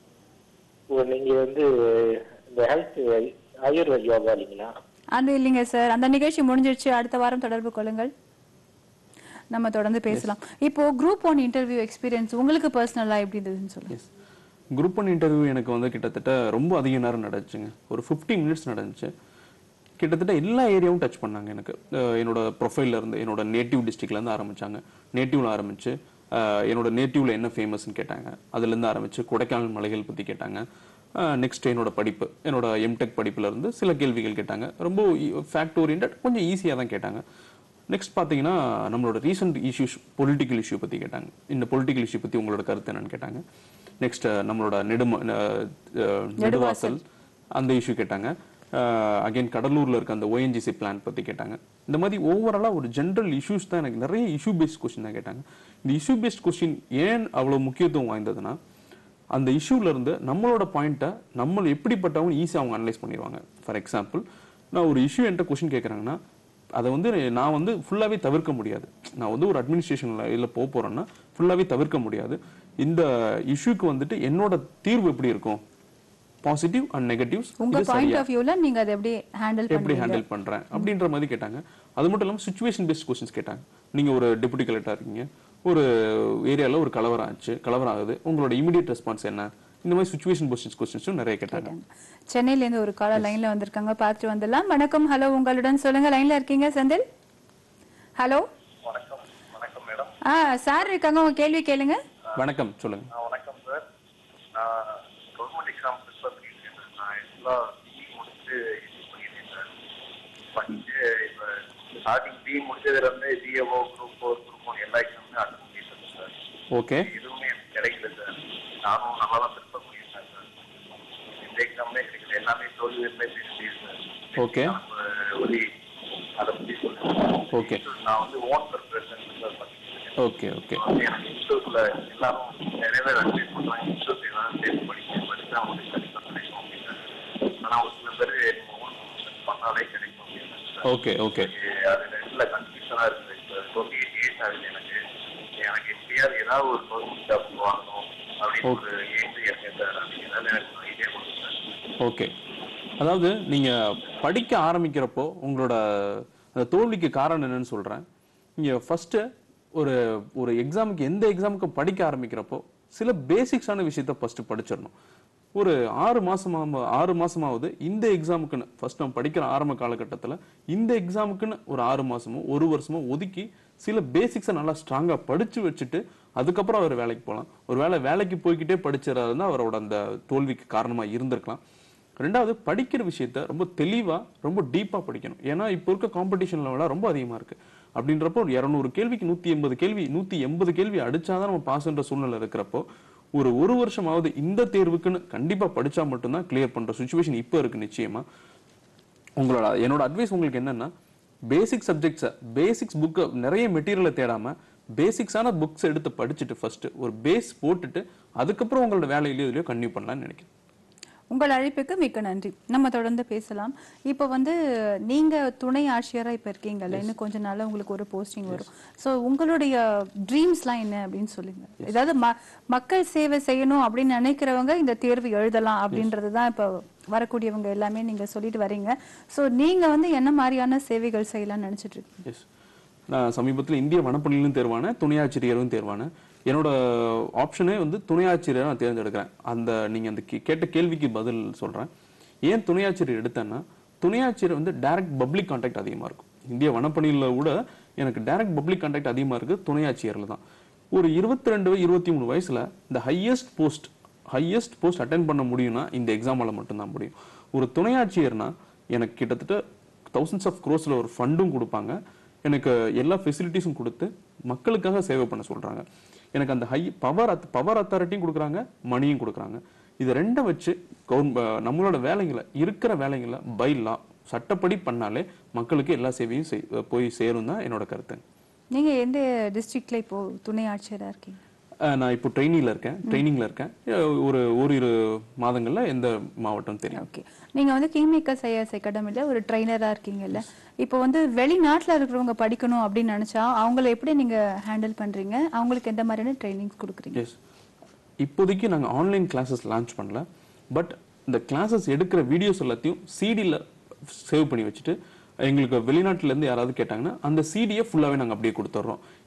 [SPEAKER 4] ஓ நீங்க வந்து இந்த ஹெல்த் ஆயுர்வேத யோகா இல்லைங்களா
[SPEAKER 1] அது இல்லைங்க சார் அந்த நிகழ்ச்சி முடிஞ்சிருச்சு அடுத்த வாரம் தொடர்பு கொள்ளுங்கள் நம்ம தொடர்ந்து பேசலாம் இப்போ குரூப் ஒன் இன்டர்வியூ எக்ஸ்பீரியன்ஸ் உங்களுக்கு பர்சனலா எப்படி இருந்ததுன்னு சொல்லுங்க
[SPEAKER 2] எஸ் குரூப் ஒன் இன்டர்வியூ எனக்கு வந்து கிட்டத்தட்ட ரொம்ப அதிக நேரம் நடந்துச்சுங்க ஒரு 50 மினிட்ஸ் நடந்துச்சு கிட்டத்தட்ட எல்லா ஏரியாவும் டச் பண்ணாங்க எனக்கு அஹ் என்னோட ப்ரொஃபைல்ல இருந்து என்னோட நேட்டிவ் டிஸ்ட்ரிக்ட்ல இருந்து ஆரம்பிச்சாங்க நேட்டிவ்ல ஆரம்பிச்சு அஹ் என்னோட நேட்டிவ்ல என்ன ஃபேமஸ்னு கேட்டாங்க அதுல இருந்து ஆரம்பிச்சு கொடைக்கானல் மலைகள் பத்தி கேட்டாங்க நெக்ஸ்ட் என்னோட படிப்பு என்னோட எம்டெக் படிப்புல இருந்து சில கேள்விகள் கேட்டாங்க ரொம்ப ஃபேக்ட் ஓரியன்ட் கொஞ்சம் ஈஸியாக தான் கேட்டாங்க நெக்ஸ்ட் பார்த்தீங்கன்னா நம்மளோட ரீசெண்ட் இஷ்யூஸ் பொலிட்டிக்கல் இஷ்யூ பற்றி கேட்டாங்க இந்த பொலிட்டிக்கல் இஷ்யூ பற்றி உங்களோட கருத்து என்னன்னு கேட்டாங்க நெக்ஸ்ட் நம்மளோட நெடும அஹ், அஹ், நெடுவாசல் அந்த இஷ்யூ கேட்டாங்க அகைன் கடலூர்ல இருக்க அந்த ஓஎன்ஜிசி பிளான் பத்தி கேட்டாங்க இந்த மாதிரி ஓவராலா ஒரு ஜென்ரல் இஷ்யூஸ் தான் எனக்கு நிறைய இஷ்யூ பேஸ்ட் கொஸ்டின் தான் கேட்டாங்க இந்த இஷ்யூ பேஸ்ட் கொஸ்டின் ஏன் அவ்வளவு முக்கியத்துவம் வாய்ந்ததுன்னா அந்த இஷ்யூல இருந்து நம்மளோட பாயிண்ட்டை நம்ம எப்படிப்பட்டவங்க ஈஸியாக அவங்க அனலைஸ் பண்ணிடுவாங்க ஃபார் எக்ஸாம்பிள் நான் ஒரு இஷ்யூ என்கிட்ட கொஸ்டின் கேட்குறாங்கன்னா அதை வந்து நான் வந்து ஃபுல்லாவே தவிர்க்க முடியாது நான் வந்து ஒரு அட்மினிஸ்ட்ரேஷன்ல இல்ல போக போறேன்னா ஃபுல்லாவே தவிர்க்க முடியாது இந்த இஷ்யூக்கு வந்துட்டு என்னோட தீர்வு எப்படி இருக்கும் பாசிட்டிவ் அண்ட் நெகட்டிவ்ஸ்
[SPEAKER 1] உங்க பாயிண்ட் ஆஃப் வியூல நீங்க அதை எப்படி ஹேண்டில்
[SPEAKER 2] எப்படி
[SPEAKER 1] பண்ணுவீங்க
[SPEAKER 2] ஹேண்டில் பண்றேன் அப்படின்ற மாதிரி கேட்டாங்க அது மட்டும் இல்லாம சுச்சுவேஷன் பேஸ்ட் கொஸ்டின்ஸ் கேட்டாங்க நீங்க ஒரு டெபுட்டி கலெக்டரா இருக்கீங்க ஒரு ஏரியால ஒரு கலவரம் ஆச்சு கலவரம் ஆகுது உங்களோட இமிடியட் ரெஸ்பான்ஸ் என்ன இந்த மாதிரி சுச்சுவேஷன் கொஸ்டின்ஸ் கொஸ்டின்ஸும் நிறைய கேட்டாங்க
[SPEAKER 1] சென்னையில இருந்து ஒரு காலர் லைன்ல வந்திருக்காங்க பார்த்துட்டு வந்துடலாம் வணக்கம் ஹலோ உங்களுடன் சொல்லுங்க லைன்ல இருக்கீங்க செந்தில் ஹலோ
[SPEAKER 4] வணக்கம் வணக்கம் மேடம்
[SPEAKER 1] ஆ சார் இருக்காங்க உங்க கேள்வி கேளுங்க
[SPEAKER 2] வணக்கம் சொல்லுங்க
[SPEAKER 4] வணக்கம் சார் நான் கவர்மெண்ட் எக்ஸாம் ப்ரிப்பேர் பண்ணியிருக்கேன் சார் நான் எல்லா பிஇ முடிச்சு இது பண்ணியிருக்கேன் சார் பண்ணிட்டு இப்போ ஸ்டார்டிங் பிஇ முடிச்சதுலேருந்து DAO group four group one எல்லா எக்ஸாமுமே அட்டன் பண்ணியிருக்கேன் சார்
[SPEAKER 2] ஓகே
[SPEAKER 4] எதுவுமே எனக்கு கிடைக்கல சார் நானும் நல்லா தான் ப்ரிப்பேர் பண்ணியிருக்கேன் சார் எந்த எக்ஸாமே கிடைக்கல எல்லாமே தோல்வி பேசி சார்
[SPEAKER 2] Okay.
[SPEAKER 4] ஒரு அதை பற்றி சொல்லுங்கள்
[SPEAKER 2] Okay.
[SPEAKER 4] நான் வந்து ஓன் ப்ரிப்பரேஷன் ப்ரிப்பேர் பண்ணியிருக்கேன்
[SPEAKER 2] ஓகே ஓகே
[SPEAKER 4] வந்து எனக்கு இன்ஸ்டியூட்ல எல்லாரும் நிறைய பேர் அட்வைஸ் பண்றாங்க இன்ஸ்டியூட் ஏதாவது சேர்த்து படிக்க படிச்சா உங்களுக்கு கண்டிப்பா கிடைக்கும் அப்படின்னு ஆனா ஒரு சில பேர் ஓன் பண்ணாலே கிடைக்கும் அப்படின்னு
[SPEAKER 2] ஓகே ஓகே
[SPEAKER 4] அது ரெண்டுல கன்ஃபியூஷனா இருக்குது இப்போ டுவெண்ட்டி எயிட் ஏஜ் ஆகுது எனக்கு எனக்கு எப்படியாவது ஏதாவது ஒரு கவர்மெண்ட் ஜாப் வாங்கணும் அப்படின்னு ஒரு ஏஜ் இருக்கேன் சார் அதுக்கு ஏதாவது எனக்கு ஒரு ஐடியா கொடுங்க சார்
[SPEAKER 2] ஓகே அதாவது நீங்க படிக்க ஆரம்பிக்கிறப்போ உங்களோட அந்த தோல்விக்கு காரணம் என்னன்னு சொல்றேன் நீங்க ஃபர்ஸ்ட் ஒரு ஒரு எக்ஸாமுக்கு எந்த எக்ஸாமுக்கு படிக்க ஆரம்பிக்கிறப்போ சில பேசிக்ஸான விஷயத்த ஃபர்ஸ்ட் படிச்சிடணும் ஒரு ஆறு மாசமா ஆறு மாசமாவது இந்த எக்ஸாமுக்குன்னு ஃபர்ஸ்ட் நம்ம படிக்கிற ஆரம்ப காலகட்டத்துல இந்த எக்ஸாமுக்குன்னு ஒரு ஆறு மாசமோ ஒரு வருஷமோ ஒதுக்கி சில பேசிக்ஸை நல்லா ஸ்ட்ராங்கா படிச்சு வச்சுட்டு அதுக்கப்புறம் அவர் வேலைக்கு போகலாம் ஒரு வேலை வேலைக்கு போய்க்கிட்டே படிச்சிடறாருன்னா அவரோட அந்த தோல்விக்கு காரணமா இருந்திருக்கலாம் ரெண்டாவது படிக்கிற விஷயத்த ரொம்ப தெளிவா ரொம்ப டீப்பா படிக்கணும் ஏன்னா இப்போ இருக்க காம்படிஷன் லெவலா ரொம்ப அதிகமா இருக்கு அப்படின்றப்போ ஒரு இரநூறு கேள்விக்கு நூத்தி எண்பது கேள்வி நூத்தி எண்பது கேள்வி அடிச்சாதான் நம்ம பாஸ்ன்ற சூழ்நிலை இருக்கிறப்போ ஒரு ஒரு வருஷமாவது இந்த தேர்வுக்குன்னு கண்டிப்பா படிச்சா மட்டும்தான் கிளியர் பண்ற சுச்சுவேஷன் இப்போ இருக்கு நிச்சயமா உங்களோட என்னோட அட்வைஸ் உங்களுக்கு என்னன்னா பேசிக் சப்ஜெக்ட்ஸை பேசிக்ஸ் புக்கை நிறைய மெட்டீரியலை தேடாம பேசிக்ஸான புக்ஸ் எடுத்து படிச்சுட்டு ஃபர்ஸ்ட் ஒரு பேஸ் போட்டுட்டு அதுக்கப்புறம் உங்களோட வேலையிலயோ இதுலயோ கன்டினியூ பண்ணலாம்னு நினைக்கிறேன்
[SPEAKER 1] உங்கள் அழைப்புக்கு மிக்க நன்றி நம்ம தொடர்ந்து பேசலாம் இப்போ வந்து நீங்க துணை ஆட்சியரா இப்ப இருக்கீங்கல்ல இன்னும் கொஞ்ச நாள்ல உங்களுக்கு ஒரு போஸ்டிங் வரும் சோ உங்களுடைய ட்ரீம்ஸ்லாம் என்ன அப்படின்னு சொல்லுங்க ஏதாவது ம- மக்கள் சேவை செய்யணும் அப்படின்னு நினைக்கிறவங்க இந்த தேர்வு எழுதலாம் அப்படின்றது தான் இப்போ வரக்கூடியவங்க எல்லாமே நீங்க சொல்லிட்டு வரீங்க சோ நீங்க வந்து என்ன மாதிரியான சேவைகள் செய்யலாம்னு நினைச்சிட்டு இருக்கீங்க
[SPEAKER 2] எஸ் நான் சமீபத்தில் இந்திய வனப்பணியிலும் தேர்வானேன் துணையாசிரியரும் தேர்வானேன் என்னோட ஆப்ஷனே வந்து துணையாசிரியரை நான் தேர்ந்தெடுக்கிறேன் அந்த நீங்க அந்த கே- கேட்ட கேள்விக்கு பதில் சொல்றேன் ஏன் துணையாசிரியர் எடுத்தேன்னா துணையாசிரியர் வந்து டைரக்ட் பப்ளிக் கான்டாக்ட் அதிகமா இருக்கும் இந்திய வனப்பணியில கூட எனக்கு டைரக்ட் பப்ளிக் கான்டாக்ட் அதிகமா இருக்கு துணையாட்சியர்ல தான் ஒரு இருபத்தி ரெண்டு இருபத்தி மூணு வயசுல இந்த highest post highest post attend பண்ண முடியும்னா இந்த எக்ஸாமால மட்டும்தான் முடியும் ஒரு துணையாட்சியர்னா எனக்கு கிட்டத்தட்ட தௌசண்ட்ஸ் ஆஃப் க்ரோஸ்ல ஒரு ஃபண்டும் கொடுப்பாங்க எனக்கு எல்லா ஃபெசிலிட்டிஸும் கொடுத்து மக்களுக்காக சேவை பண்ண சொல்றாங்க எனக்கு அந்த ஹை பவர் பவர் அத்தாரிட்டியும் கொடுக்குறாங்க மணியும் கொடுக்குறாங்க இது ரெண்டை வச்சு கவுர்ம நம்மளோட வேலைகளை இருக்கிற வேலைகளை பை லா சட்டப்படி பண்ணாலே மக்களுக்கு எல்லா சேவையும் செய்- போய் சேரும் தான் என்னோட கருத்து
[SPEAKER 1] நீங்க எந்த டிஸ்ட்ரிக்ட்ல இப்போ துணை ஆட்சியரா இருக்கீங்க
[SPEAKER 2] அஹ் நான் இப்போ ட்ரைனிங்ல இருக்கேன் ட்ரைனிங்ல இருக்கேன் அஹ் ஒரு ஓரிரு மாதங்கள்ல எந்த மாவட்டம் தெரியும்
[SPEAKER 1] ஓகே நீங்க வந்து கிங்மேக்கர்ஸ் ஐஎஸ் அகாடமில ஒரு ட்ரைனரா இருக்கீங்கல்ல இப்போ வந்து வெளிநாட்டுல இருக்கிறவங்க படிக்கணும் அப்படின்னு நினைச்சா அவங்கள எப்படி நீங்க ஹேண்டில் பண்றீங்க அவங்களுக்கு எந்த மாதிரியான ட்ரைனிங்ஸ் கொடுக்குறீங்க
[SPEAKER 2] எஸ் இப்போதைக்கு நாங்க ஆன்லைன் கிளாஸஸ் லான்ச் பண்ணல பட் இந்த கிளாஸஸ் எடுக்கிற வீடியோஸ் எல்லாத்தையும் சிடியில் சேவ் பண்ணி வச்சுட்டு எங்களுக்கு வெளிநாட்டுல இருந்து யாராவது கேட்டாங்கன்னா அந்த சிடியை ஃபுல்லாவே நாங்க அப்படியே கொடுத்துட்றோம்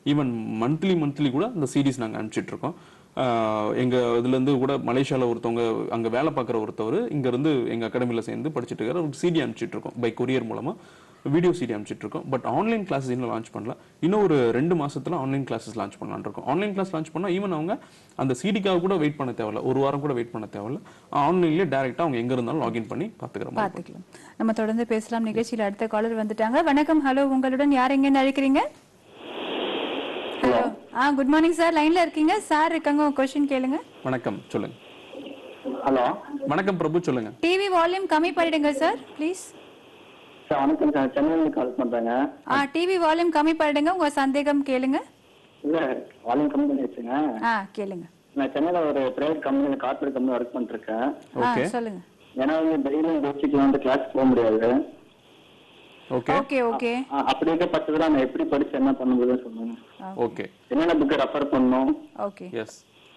[SPEAKER 2] ஈவன் மந்த்லி மந்த்லி கூட அந்த சீரீஸ் நாங்கள் அனுப்பிச்சிட்டு இருக்கோம் ஆஹ் எங்க இதுல இருந்து கூட மலேசியால ஒருத்தவங்க அங்க வேலை பார்க்குற ஒருத்தவர் இங்க இருந்து எங்க அகாடமில சேர்ந்து படிச்சுட்டு இருக்காரு ஒரு சிடி அனுப்பிச்சிட்டு இருக்கோம் பை கொரியர் மூலமா வீடியோ சிடி அனுப்பிச்சிட்டு இருக்கோம் பட் ஆன்லைன் கிளாஸஸ் இன்னும் லான்ச் பண்ணல இன்னும் ஒரு ரெண்டு மாசத்துல ஆன்லைன் கிளாஸஸ் லான்ச் பண்ணலாம்னு இருக்கோம் ஆன்லைன் கிளாஸ் லான்ச் பண்ணா ஈவன் அவங்க அந்த சிடிக்காக கூட வெயிட் பண்ண தேவையில்ல ஒரு வாரம் கூட வெயிட் பண்ண தேவையில்ல ஆன்லைன்லயே டேரக்டா அவங்க எங்க இருந்தாலும் லாகின் பண்ணி பாத்துக்கிற மாதிரி
[SPEAKER 1] பாத்துக்கலாம் நம்ம தொடர்ந்து பேசலாம் நிகழ்ச்சியில அடுத்த காலர் வந்துட்டாங்க வணக்கம் ஹலோ உங்களுடன் யார் எங்கன்னு அழைக்கிறீங்க hello ah good morning sir லைன்ல இருக்கீங்க சார் இருக்காங்க உங்க கொஸ்டின் கேளுங்க
[SPEAKER 2] வணக்கம் சொல்லுங்க
[SPEAKER 5] ஹலோ
[SPEAKER 2] வணக்கம் பிரபு சொல்லுங்க
[SPEAKER 1] டிவி வால்யூம் கம்மி பண்ணிடுங்க சார் ப்ளீஸ்
[SPEAKER 5] சார் வணக்கம் சார் சென்னையில கால் பண்றேங்க
[SPEAKER 1] ஆ டிவி வால்யூம் கம்மி பண்ணிடுங்க உங்க சந்தேகம் கேளுங்க
[SPEAKER 5] இல்ல வால்யூம் கம்மி பண்ணி வச்சுங்க
[SPEAKER 1] ஆ கேளுங்க
[SPEAKER 5] நான் சென்னையில ஒரு பிரைவேட் கம்பெனில கார்பரேட் கம்பெனி ஒர்க் பண்ணிட்டு இருக்கேன்
[SPEAKER 1] ஆ
[SPEAKER 2] Okay.
[SPEAKER 1] சொல்லுங்க
[SPEAKER 5] ஏன்னா வந்து டெய்லியும் கோச்சிக்கு வந்து கிளாஸ் போக முடியாது
[SPEAKER 2] ஓகே
[SPEAKER 1] ஓகே ஓகே
[SPEAKER 5] ஆ, அப்படி இருக்க பட்சத்துல நான் எப்படி படிச்சு என்ன பண்ணுறதுன்னு சொல்லுங்க
[SPEAKER 2] ஓகே
[SPEAKER 5] என்னென்ன புக்கு ரெஃபர் பண்ணணும்
[SPEAKER 1] ஓகே
[SPEAKER 2] எஸ்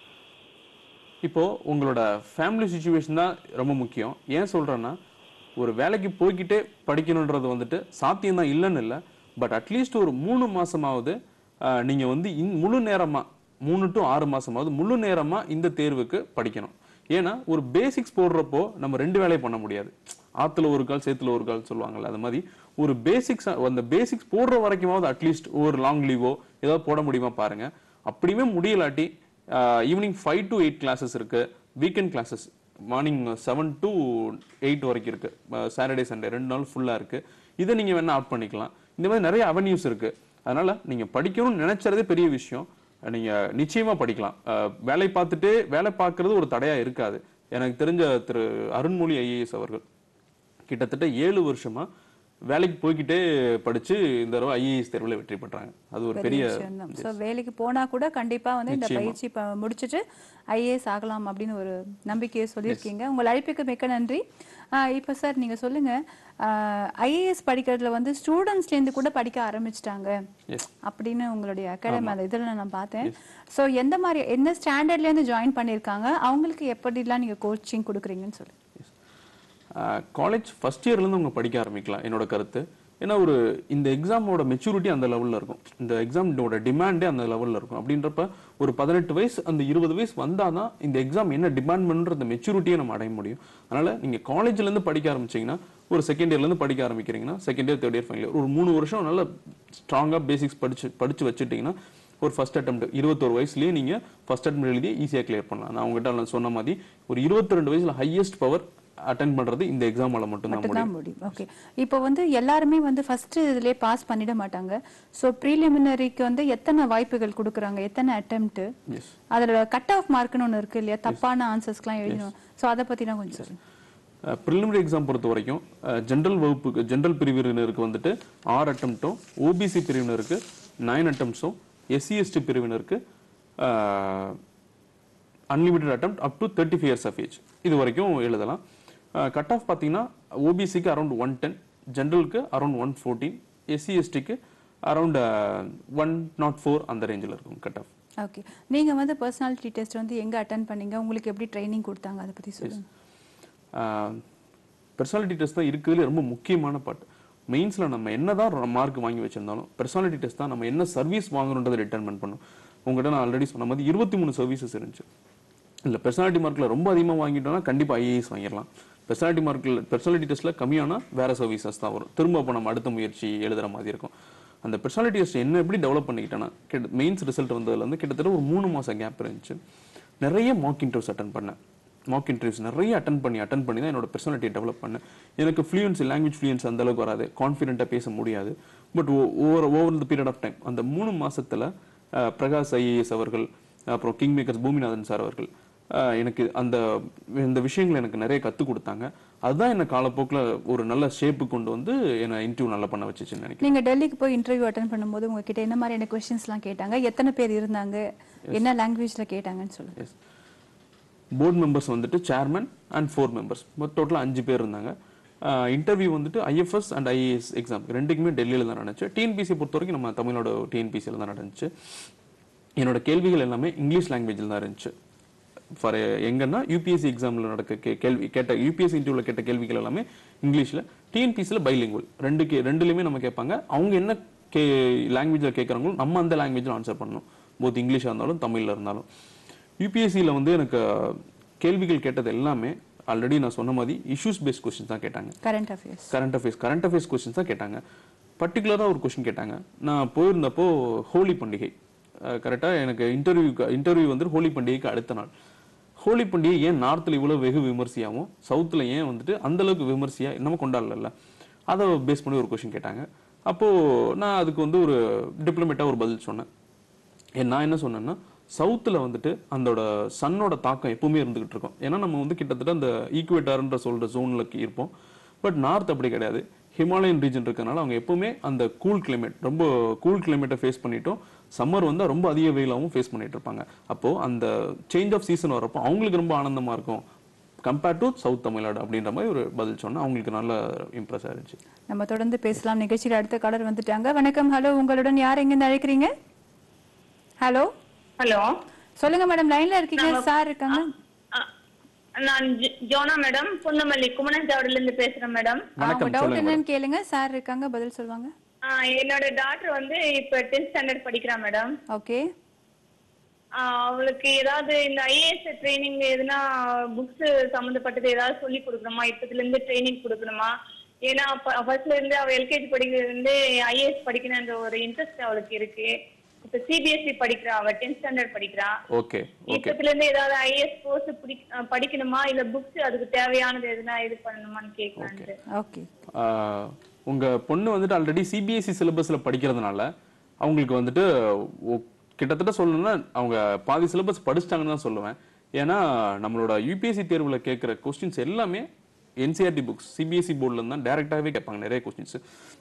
[SPEAKER 2] இப்போ உங்களோட ஃபேமிலி சுச்சுவேஷன் தான் ரொம்ப முக்கியம் ஏன் சொல்றேன்னா ஒரு வேலைக்கு போய்க்கிட்டே படிக்கணுன்றது வந்துட்டு சாத்தியம் தான் இல்லைன்னு இல்லை பட் அட்லீஸ்ட் ஒரு மூணு மாசமாவது ஆஹ், நீங்க வந்து இன் முழு நேரமா மூணு டு ஆறு மாசமாவது முழு நேரமா இந்த தேர்வுக்கு படிக்கணும் ஏன்னா ஒரு பேசிக்ஸ் போடுறப்போ நம்ம ரெண்டு வேலையை பண்ண முடியாது ஆத்துல ஒரு கால் சேத்துல ஒரு கால் சொல்லுவாங்கல்ல அது மாதிரி ஒரு பேசிக்ஸ் அந்த பேசிக்ஸ் போடுற வரைக்குமாவது அட்லீஸ்ட் ஒரு லாங் லீவோ ஏதாவது போட முடியுமா பாருங்க அப்படியுமே முடியலாட்டி evening five to eight classes இருக்கு weekend classes morning seven to eight வரைக்கும் இருக்கு சாட்டர்டே சண்டே ரெண்டு நாள் ஃபுல்லா இருக்கு இதை நீங்க வேணா ஆட் பண்ணிக்கலாம் இந்த மாதிரி நிறைய அவென்யூஸ் இருக்கு அதனால நீங்க படிக்கணும்னு நினைச்சறதே பெரிய விஷயம் நீங்க நிச்சயமா படிக்கலாம் அஹ், வேலை பார்த்துட்டு வேலை பார்க்கறது ஒரு தடையா இருக்காது எனக்கு தெரிஞ்ச திரு அருண்மொழி ஐஏஎஸ் அவர்கள் கிட்டத்தட்ட ஏழு வருஷமா வேலைக்கு போய்க்கிட்டே படிச்சு இந்த தடவை ஐஏஎஸ் தேர்வுல வெற்றி பெற்றாங்க அது ஒரு பெரிய
[SPEAKER 1] விஷயம் ஸோ வேலைக்கு போனா கூட கண்டிப்பா வந்து இந்த பயிற்சி ப- முடிச்சிட்டு ஐஏஎஸ் ஆகலாம் அப்படின்னு ஒரு நம்பிக்கையை சொல்லியிருக்கீங்க உங்கள் அழைப்புக்கு மிக்க நன்றி ஆஹ் இப்போ சார் நீங்க சொல்லுங்க ஐஏஎஸ் படிக்கிறதுல வந்து ஸ்டூடெண்ட்ஸ்ல இருந்து கூட படிக்க ஆரம்பிச்சிட்டாங்க
[SPEAKER 2] Yes.
[SPEAKER 1] அப்படின்னு உங்களுடைய அகாடமி அந்த இதில் நான் பார்த்தேன் ஸோ எந்த மாதிரி எந்த ஸ்டாண்டர்ட்ல இருந்து ஜாயின் பண்ணியிருக்காங்க அவங்களுக்கு எப்படிலாம் நீங்க கோச்சிங் கொடுக்குறீங்கன்னு சொல்லு
[SPEAKER 2] காலேஜ் ஃபர்ஸ்ட் இயர்லேருந்து அவங்க படிக்க ஆரம்பிக்கலாம் என்னோட கருத்து ஏன்னா ஒரு இந்த எக்ஸாமோட மெச்சூரிட்டி அந்த லெவலில் இருக்கும் இந்த எக்ஸாமோட டிமாண்டே அந்த லெவலில் இருக்கும் அப்படின்றப்ப ஒரு பதினெட்டு வயசு அந்த இருபது வயசு வந்தால் தான் இந்த எக்ஸாம் என்ன டிமாண்ட் பண்ணுற அந்த மெச்சூரிட்டியை நம்ம அடைய முடியும் அதனால நீங்கள் காலேஜ்லேருந்து படிக்க ஆரம்பிச்சீங்கன்னா ஒரு செகண்ட் இயர்லேருந்து படிக்க ஆரம்பிக்கிறீங்கன்னா second year third year final year ஒரு மூணு வருஷம் நல்லா ஸ்ட்ராங்காக பேசிக்ஸ் படிச்சு படிச்சு வச்சுட்டீங்கன்னா ஒரு ஃபர்ஸ்ட் அட்டம் இருபத்தோரு வயசுலயே நீங்க ஃபர்ஸ்ட் அட்டம் எழுதி ஈஸியாக கிளியர் பண்ணலாம் நான் உங்ககிட்ட நான் சொன்ன மாதிரி ஒரு இருபத்தி ரெண்டு வயசுல ஹையஸ்ட் பவர் அட்டன் பண்றது இந்த எக்ஸாமால மட்டும்தான் முடியும்
[SPEAKER 1] மட்டும்தான் முடியும் ஓகே இப்போ வந்து எல்லாருமே வந்து ஃபர்ஸ்ட் இதுலயே பாஸ் பண்ணிட மாட்டாங்க ஸோ ப்ரீலிமினரிக்கு வந்து எத்தனை வாய்ப்புகள் கொடுக்குறாங்க எத்தனை அட்டெம்ப்ட்
[SPEAKER 2] எஸ்
[SPEAKER 1] அதுல கட் ஆஃப் மார்க்னு ஒன்று இருக்கு இல்லையா தப்பான ஆன்சர்ஸ்க்குலாம் எழுதணும் ஸோ அதை பத்தி நான் கொஞ்சம் சொல்லுங்க
[SPEAKER 2] ப்ரிலிமினரி எக்ஸாம் பொறுத்த வரைக்கும் ஜென்ரல் வகுப்புக்கு ஜென்ரல் பிரிவினருக்கு வந்துட்டு ஆறு அட்டம்ப்டும் ஓபிசி பிரிவினருக்கு நைன் அட்டம்ப்ஸும் எஸ்சி எஸ்டி பிரிவினருக்கு unlimited attempt up to thirty five years of age இது வரைக்கும் எழுதலாம் கட் ஆஃப் பார்த்தீங்கன்னா ஓபிசிக்கு அரௌண்ட் ஒன் டென் ஜென்ரலுக்கு அரௌண்ட் ஒன் ஃபோர்டீன் எஸ்சி எஸ்டிக்கு அரௌண்ட் ஒன் நாட் ஃபோர் அந்த ரேஞ்சில் இருக்கும் கட் ஆஃப்
[SPEAKER 1] ஓகே நீங்க வந்து பர்சனாலிட்டி டெஸ்ட் வந்து எங்க அட்டன் பண்ணீங்க உங்களுக்கு எப்படி ட்ரைனிங் கொடுத்தாங்க அதை பத்தி சொல்லுங்க
[SPEAKER 2] பர்சனாலிட்டி டெஸ்ட் தான் இருக்கிறதுல ரொம்ப முக்கியமான பார்ட் மெயின்ஸில் நம்ம என்னதான் மார்க் வாங்கி வச்சிருந்தாலும் பர்சனாலிட்டி டெஸ்ட் தான் நம்ம என்ன சர்வீஸ் வாங்குறோன்றதை டிட்டர்மெண்ட் பண்ணும் உங்ககிட்ட நான் ஆல்ரெடி சொன்ன மாதிரி இருபத்தி மூணு சர்வீசஸ் இருந்துச்சு இல்லை பர்சனாலிட்டி மார்க்கில் ரொம்ப அதிகமாக வாங்கிட்டோம்னா கண்டிப்பாக ஐஏஎஸ் வாங்கிடலாம் பர்சனாலிட்டி மார்க்கில் பர்சனாலிட்டி டெஸ்ட்டில் கம்மியானா வேற சர்வீசஸ் தான் வரும் திரும்ப அப்போ நம்ம அடுத்த முயற்சி எழுதுற மாதிரி இருக்கும் அந்த பர்சனாலிட்டி டெஸ்ட் என்ன எப்படி டெவலப் பண்ணிக்கிட்டேன்னா கிட்ட மெயின்ஸ் ரிசல்ட் வந்ததுல இருந்து கிட்டத்தட்ட ஒரு மூணு மாசம் கேப் இருந்துச்சு நிறைய மார்க் இன்டர்வியூஸ் அட்டன் பண்ணேன் மார்க் இன்டர்வியூஸ் நிறைய அட்டன் பண்ணி அட்டன் பண்ணி தான் என்னோட பர்சனாலிட்டியை டெவலப் பண்ணேன் எனக்கு ஃப்ளூயன்சி லாங்குவேஜ் ஃப்ளூயன்ஸ் அந்த அளவுக்கு வராது கான்ஃபிடென்ட்டாக பேச முடியாது but over over the period of time அந்த மூணு மாசத்துல அஹ், பிரகாஷ் ஐஏஎஸ் அவர்கள் அப்புறம் கிங் மேக்கர்ஸ் பூமிநாதன் சார் அவர்கள் அஹ், எனக்கு அந்த இந்த விஷயங்களை எனக்கு நிறைய கற்றுக் கொடுத்தாங்க அதுதான் என்ன காலப்போக்கில் ஒரு நல்ல ஷேப்பு கொண்டு வந்து என்னை இன்டர்வியூ நல்லா பண்ண வச்சுச்சுன்னு நினைக்கிறேன்
[SPEAKER 1] நீங்க டெல்லிக்கு போய் இன்டர்வியூ அட்டன் பண்ணும்போது உங்ககிட்ட என்ன மாதிரியான கொஸ்டின்ஸ்லாம் கேட்டாங்க எத்தனை பேர் இருந்தாங்க என்ன லாங்குவேஜ்ல கேட்டாங்கன்னு சொல்லுங்க
[SPEAKER 2] எஸ் போர்டு மெம்பர்ஸ் வந்துட்டு சேர்மன் அண்ட் ஃபோர் மெம்பர்ஸ் டோட்டலாக அஞ்சு பேர் இருந்தாங்க இன்டர்வியூ வந்துட்டு ஐஎஃப்எஸ் அண்ட் ஐஏஎஸ் எக்ஸாம் ரெண்டுக்குமே டெல்லியில் தான் நடந்துச்சு டிஎன்பிசி பொறுத்த வரைக்கும் நம்ம தமிழோட டிஎன்பிசியில் தான் நடந்துச்சு என்னோட கேள்விகள் எல்லாமே இங்கிலீஷ் லாங்குவேஜில் தான் இருந்துச்சு ஃபார் எங்கன்னா யூபிஎஸ்சி எக்ஸாமில் நடக்க கே- கேள்வி கேட்ட யூபிஎஸ்சி இன்டர்வியூவில் கேட்ட கேள்விகள் எல்லாமே இங்கிலீஷில் டிஎன்பிசியில் பைலிங்குவல் ரெண்டு கே ரெண்டுலையுமே நம்ம கேட்பாங்க அவங்க என்ன கே லாங்குவேஜில் கேட்குறவங்களும் நம்ம அந்த லாங்குவேஜில் ஆன்சர் பண்ணணும் போத் இங்கிலீஷாக இருந்தாலும் தமிழில் இருந்தாலும் யூபிஎஸ்சியில் வந்து எனக்கு கேள்விகள் கேட்டது எல்லாமே ஆல்ரெடி நான் சொன்ன மாதிரி இஷ்யூஸ் பேஸ்ட் கொஸ்டின்ஸ் தான் கேட்டாங்க
[SPEAKER 1] current affairs
[SPEAKER 2] current affairs current affairs questions தான் கேட்டாங்க பர்டிகுலராக ஒரு கொஸ்டின் கேட்டாங்க நான் போயிருந்தப்போ ஹோலி பண்டிகை கரெக்டாக எனக்கு இன்டர்வியூ இன்டர்வியூ வந்து ஹோலி பண்டிகைக்கு அடுத்த நாள் ஹோலி பண்டிகை ஏன் நார்த்தில் இவ்வளோ வெகு விமர்சையாகவும் சவுத்தில் ஏன் வந்துட்டு அந்த அளவுக்கு விமர்சையாக நம்ம கொண்டாடல அதை பேஸ் பண்ணி ஒரு கொஸ்டின் கேட்டாங்க அப்போது நான் அதுக்கு வந்து ஒரு டிப்ளமேட்டாக ஒரு பதில் சொன்னேன் ஏன் நான் என்ன சொன்னேன்னா சவுத்தில் வந்துட்டு அதோட சன்னோட தாக்கம் எப்பவுமே இருந்துகிட்டு இருக்கும் ஏன்னா நம்ம வந்து கிட்டத்தட்ட அந்த ஈக்குவேட்டார்ன்ற சொல்ற ஜோன்ல இருப்போம் பட் நார்த் அப்படி கிடையாது ஹிமாலயன் ரீஜன் இருக்கறனால அவங்க எப்பவுமே அந்த கூல் கிளைமேட் ரொம்ப கூல் கிளைமேட்டை ஃபேஸ் பண்ணிட்டும் சம்மர் வந்து ரொம்ப அதிக வெயிலாகவும் ஃபேஸ் பண்ணிட்டு இருப்பாங்க அப்போ அந்த சேஞ்ச் ஆஃப் சீசன் வரப்போ அவங்களுக்கு ரொம்ப ஆனந்தமா இருக்கும் கம்பேர்ட் டு சவுத் தமிழ்நாடு அப்படின்ற மாதிரி ஒரு பதில் சொன்னா அவங்களுக்கு நல்ல இம்ப்ரெஸ் ஆயிருச்சு
[SPEAKER 1] நம்ம தொடர்ந்து பேசலாம் நிகழ்ச்சியில் அடுத்த காலர் வந்துட்டாங்க வணக்கம் ஹலோ உங்களுடன் யார் எங்கிருந்து அழைக்கிறீங்க ஹலோ
[SPEAKER 6] ஹலோ
[SPEAKER 1] சொல்லுங்க மேடம் லைன்ல இருக்கீங்க சார் இருக்காங்க
[SPEAKER 6] நான் ஜி- ஜோனா மேடம் பொன்னமல்லி குமணஞ்சாவடில இருந்து பேசுறேன் மேடம்
[SPEAKER 1] அவங்க
[SPEAKER 2] வணக்கம்
[SPEAKER 1] டவுட்
[SPEAKER 2] சொல்லுங்க
[SPEAKER 1] என்னன்னு கேளுங்க சார் இருக்காங்க பதில் சொல்லுவாங்க
[SPEAKER 6] ஆ, என்னோட டாக்டர் வந்து இப்ப டென்த் ஸ்டாண்டர்ட் படிக்கிறா மேடம்
[SPEAKER 1] ஓகே
[SPEAKER 6] அவளுக்கு ஏதாவது இந்த ஐஏஎஸ் ட்ரைனிங் எதுனா புக்ஸ் சம்பந்தப்பட்டது ஏதாவது சொல்லி கொடுக்கணுமா இப்பத்துல இருந்து ட்ரைனிங் கொடுக்கணுமா ஏன்னா ஃபர்ஸ்ட்ல இருந்து அவ எல்கேஜி படிக்கிறதுல இருந்து ஐஏஎஸ் படிக்கணுன்ற ஒரு இன்ட்ரெஸ்ட் அவளுக்கு இருக்கு இப்ப சிபிஎஸ்சி படிக்கிறா அவ டென்த் ஸ்டாண்டர்ட் படிக்கிறா
[SPEAKER 2] ஓகே ஓகே
[SPEAKER 6] இப்பத்துல இருந்து ஏதாவது ஐஏஎஸ் கோர்ஸ் படிக்கணுமா இல்ல புக்ஸ் அதுக்கு தேவையானது எதுனா இது பண்ணணுமான்னு கேட்கலான்ட்டு
[SPEAKER 1] ஓகே
[SPEAKER 2] ஆஹ் உங்க பொண்ணு வந்துட்டு ஆல்ரெடி சிபிஎஸ்சி சிலபஸ்ல படிக்கிறதுனால அவங்களுக்கு வந்துட்டு ஒ- கிட்டத்தட்ட சொல்லணும்னா அவங்க பாதி சிலபஸ் படிச்சிட்டாங்கன்னு தான் சொல்லுவேன் ஏன்னா நம்மளோட யூபிஎஸ்சி தேர்வுல கேட்குற கொஸ்டின்ஸ் எல்லாமே என்சிஆர்டி புக்ஸ் சிபிஎஸ்சி போர்டில் இருந்து தான் டேரெக்டாகவே கேட்பாங்க நிறைய கொஸ்டின்ஸ்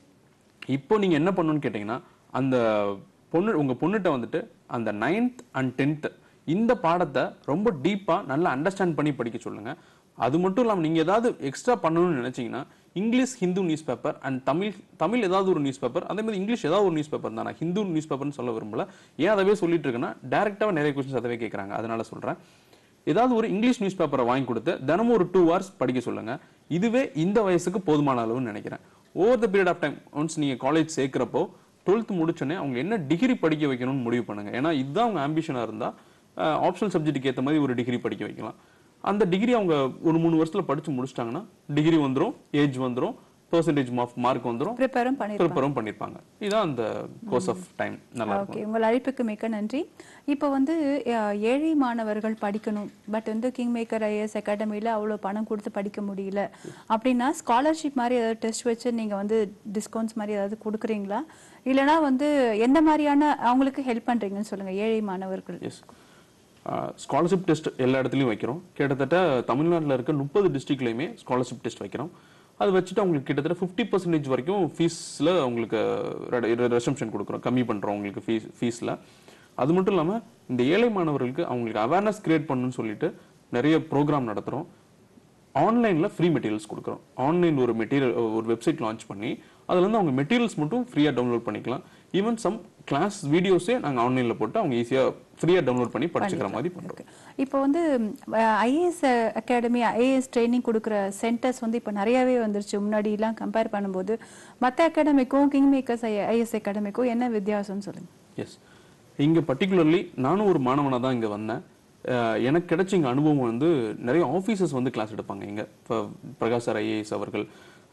[SPEAKER 2] இப்போ நீங்க என்ன பண்ணணும்னு கேட்டிங்கன்னா அந்த பொண்ணு உங்க பொண்ணுகிட்ட வந்துட்டு அந்த நைன்த் அண்ட் டென்த் இந்த பாடத்தை ரொம்ப டீப்பா நல்லா அண்டர்ஸ்டாண்ட் பண்ணி படிக்க சொல்லுங்க அது மட்டும் இல்லாமல் நீங்க ஏதாவது எக்ஸ்ட்ரா பண்ணணும்னு நினைச்சீங்கன்னா English Hindu news paper and Tamil Tamil ஏதாவது ஒரு நியூஸ் பேப்பர் அதே மாதிரி இங்கிலீஷ் ஏதாவது ஒரு நியூஸ் பேப்பர் தான் நான் ஹிந்து நியூஸ் பேப்பர்னு சொல்ல விரும்பல ஏன் அதவே சொல்லிட்டு இருக்கேன்னா டேரெக்டாக நிறைய கொஸ்டின்ஸ் அதவே கேட்குறாங்க அதனால சொல்றேன் ஏதாவது ஒரு இங்கிலீஷ் நியூஸ் பேப்பரை வாங்கி கொடுத்து தினமும் ஒரு டூ ஹவர்ஸ் படிக்க சொல்லுங்க இதுவே இந்த வயசுக்கு போதுமான அளவுன்னு நினைக்கிறேன் over the period of time once நீங்க காலேஜ் சேர்க்கிறப்போ டுவெல்த் முடிச்சோடனே அவங்க என்ன டிகிரி படிக்க வைக்கணும்னு முடிவு பண்ணுங்க ஏன்னா இதுதான் அவங்க ஆம்பிஷனா இருந்தா ஆப்ஷனல் சப்ஜெக்ட்டுக்கு ஏற்ற மாதிரி ஒரு டிகிரி படிக்க வைக்கலாம் அந்த டிகிரி அவங்க ஒரு மூணு வருஷத்துல படிச்சு முடிச்சிட்டாங்கன்னா டிகிரி வந்துரும் ஏஜ் வந்துரும் பெர்சன்டேஜ் ஆஃப் மார்க் வந்துரும்
[SPEAKER 1] ப்ரிப்பேரும் பண்ணிருப்பாங்க
[SPEAKER 2] ப்ரிப்பரும் பண்ணிருப்பாங்க இதுதான் அந்த கோர்ஸ் ஆஃப் டைம் நல்லா இருக்கும்
[SPEAKER 1] ஓகே உங்கள் அழைப்புக்கு மிக்க நன்றி இப்போ வந்து அஹ், ஏழை மாணவர்கள் படிக்கணும் பட் வந்து கிங் மேக்கர் ஐஎஸ் அகாடமியில் அவ்வளோ பணம் கொடுத்து படிக்க முடியல அப்படின்னா ஸ்காலர்ஷிப் மாதிரி ஏதாவது டெஸ்ட் வச்சு நீங்கள் வந்து டிஸ்கவுண்ட்ஸ் மாதிரி ஏதாவது கொடுக்குறீங்களா இல்லைனா வந்து எந்த மாதிரியான அவங்களுக்கு ஹெல்ப் பண்ணுறீங்கன்னு சொல்லுங்கள் ஏழை மாணவர்கள்
[SPEAKER 2] எஸ் ஸ்காலர்ஷிப் டெஸ்ட் எல்லா இடத்துலையும் வைக்கிறோம் கிட்டத்தட்ட தமிழ்நாட்டில் இருக்க முப்பது டிஸ்ட்ரிக்ட்லையுமே ஸ்காலர்ஷிப் டெஸ்ட் வைக்கிறோம் அது வச்சுட்டு அவங்களுக்கு கிட்டத்தட்ட ஃபிஃப்டி பர்சன்டேஜ் வரைக்கும் ஃபீஸில் அவங்களுக்கு ரெசம்ஷன் கொடுக்குறோம் கம்மி பண்ணுறோம் அவங்களுக்கு ஃபீஸ் ஃபீஸில் அது மட்டும் இல்லாமல் இந்த ஏழை மாணவர்களுக்கு அவங்களுக்கு அவேர்னஸ் கிரியேட் பண்ணணும்னு சொல்லிட்டு நிறைய ப்ரோக்ராம் நடத்துகிறோம் ஆன்லைன்ல ஃப்ரீ மெட்டீரியல்ஸ் கொடுக்குறோம் ஆன்லைன் ஒரு மெட்டீரியல் ஒரு வெப்சைட் லான்ச் பண்ணி அதுல இருந்து அவங்க மெட்டீரியல்ஸ் மட்டும் ஃப்ரீயா டவுன்லோட் பண்ணிக்கலாம் ஈவன் சம் கிளாஸ் வீடியோஸே நாங்க ஆன்லைன்ல போட்டு அவங்க ஈஸியா ஃப்ரீயா டவுன்லோட் பண்ணி படிச்சுக்கிற மாதிரி பண்றோம்
[SPEAKER 1] இப்போ வந்து ஐஏஎஸ் அகாடமி ஐஏஎஸ் ட்ரைனிங் கொடுக்குற சென்டர்ஸ் வந்து இப்போ நிறையவே வந்துருச்சு முன்னாடிலாம் கம்பேர் பண்ணும்போது மற்ற அகாடமிக்கும் கிங் மேக்கர்ஸ் ஐஏஎஸ் அகாடமிக்கும் என்ன வித்தியாசம்னு சொல்லுங்க
[SPEAKER 2] எஸ் இங்க பர்டிகுலர்லி நானும் ஒரு மாணவனா தான் இங்க வந்தேன் அஹ் எனக்கு கிடைச்ச இங்க அனுபவம் வந்து நிறைய ஆஃபீஸர்ஸ் வந்து கிளாஸ் எடுப்பாங்க இங்க இப்போ பிரகாஷ் சார் ஐஏஎஸ் அவர்கள்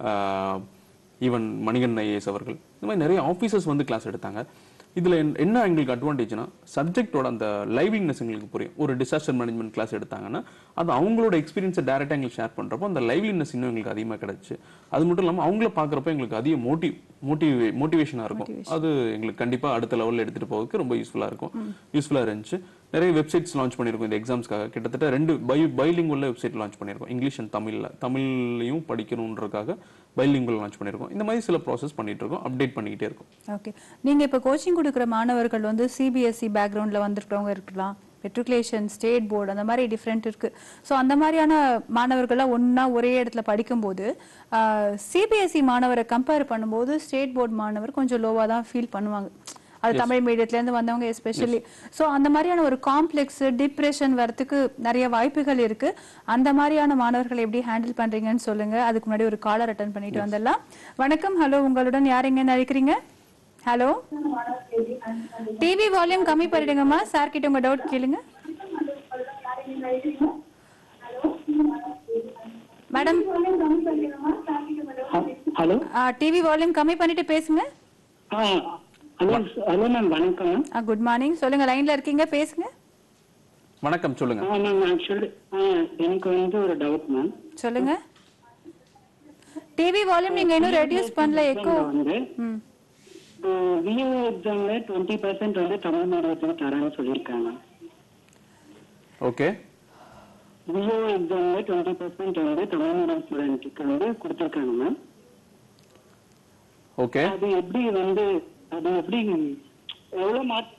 [SPEAKER 2] ஈவன் மணிகண்டன் ஐஏஎஸ் அவர்கள் இந்த மாதிரி நிறைய ஆஃபீஸர்ஸ் வந்து கிளாஸ் எடுத்தாங்க இதுல என்- என்ன எங்களுக்கு அட்வான்டேஜ்னா சப்ஜெக்டோட அந்த லைவ்லினஸ் எங்களுக்கு புரியும் ஒரு டிசாஸ்டர் மேனேஜ்மெண்ட் கிளாஸ் எடுத்தாங்கன்னா அது அவங்களோட எக்ஸ்பீரியன்ஸை டேரெக்டாக எங்களுக்கு ஷேர் பண்றப்போ அந்த லைவ்லினஸ் இன்னும் எங்களுக்கு அதிகமாக கிடைச்சு அது மட்டும் இல்லாமல் அவங்கள பார்க்குறப்ப எங்களுக்கு அதிக மோட்டிவ் மோட்டிவே மோட்டிவேஷனாக இருக்கும் அது எங்களுக்கு கண்டிப்பா அடுத்த லெவலில் எடுத்துட்டு போகிறதுக்கு ரொம்ப யூஸ்ஃபுல்லாக இருக்கும் யூஸ்ஃபுல்லாக இருந்துச்சு நிறைய வெப்சைட்ஸ் லான்ச் பண்ணியிருக்கோம் இந்த எக்ஸாம்ஸ்க்காக கிட்டத்தட்ட ரெண்டு பை பைலிங்குள்ள வெப்சைட் லான்ச் பண்ணியிருக்கோம் இங்கிலீஷ் அண்ட் தமிழில் தமிழ்லையும் படிக்கணுன்றதுக்காக பைலிங்குள்ள லான்ச் பண்ணியிருக்கோம் இந்த மாதிரி சில ப்ராசஸ் பண்ணிட்டு இருக்கோம் அப்டேட் பண்ணிக்கிட்டே இருக்கோம்
[SPEAKER 1] ஓகே நீங்க இப்போ கோச்சிங் கொடுக்குற மாணவர்கள் வந்து சிபிஎஸ்சி பேக்ரவுண்ட்ல வந்திருக்கிறவங்க இருக்கலாம் மெட்ரிகுலேஷன் ஸ்டேட் போர்டு அந்த மாதிரி டிஃப்ரெண்ட் இருக்கு ஸோ அந்த மாதிரியான மாணவர்கள்லாம் ஒண்ணா ஒரே இடத்துல படிக்கும்போது சிபிஎஸ்சி மாணவரை கம்பேர் பண்ணும்போது ஸ்டேட் போர்டு மாணவர் கொஞ்சம் லோவா தான் ஃபீல் பண்ணுவாங்க அது தமிழ் மீடியத்துல இருந்து வந்தவங்க எஸ்பெஷலி ஸோ அந்த மாதிரியான ஒரு காம்ப்ளெக்ஸ் டிப்ரெஷன் வரதுக்கு நிறைய வாய்ப்புகள் இருக்கு அந்த மாதிரியான மாணவர்களை எப்படி ஹேண்டில் பண்றீங்கன்னு சொல்லுங்க அதுக்கு முன்னாடி ஒரு காலர் அட்டன் பண்ணிட்டு வந்துடலாம் வணக்கம் ஹலோ உங்களுடன் யார் எங்கன்னு அழைக்கிறீங்க ஹலோ டிவி வால்யூம் கம்மி பண்ணிடுங்கம்மா சார் கிட்ட உங்க டவுட் கேளுங்க மேடம்
[SPEAKER 5] ஹலோ
[SPEAKER 1] டிவி வால்யூம் கம்மி பண்ணிட்டு பேசுங்க
[SPEAKER 5] ஆ ஹலோ ஹலோ மேம் வணக்கம் மேம்
[SPEAKER 1] குட் மார்னிங் சொல்லுங்க லைன்ல இருக்கீங்க பேசுங்க
[SPEAKER 2] வணக்கம் சொல்லுங்க
[SPEAKER 5] ஆ மேம் ஆக்சுவலி எனக்கு வந்து ஒரு டவுட் மேம்
[SPEAKER 1] சொல்லுங்க டிவி வால்யூம் நீங்க இன்னும் ரெடியூஸ் பண்ணல எக்கோ
[SPEAKER 5] வந்து
[SPEAKER 1] ம்
[SPEAKER 5] விஓ எக்ஸாம்ல டுவெண்ட்டி பர்சன்ட் வந்து தமிழ் மீடியத்துல தரேன்னு சொல்லியிருக்காங்க
[SPEAKER 2] ஓகே
[SPEAKER 5] விஓ எக்ஸாம்ல டுவெண்ட்டி பர்சன்ட் வந்து தமிழ் மீடியம் ஸ்டூடெண்ட்டுக்கு வந்து கொடுத்துருக்காங்க மேம்
[SPEAKER 2] ஓகே
[SPEAKER 5] அது எப்படி வந்து அது எப்படி எவ்வளவு மார்க்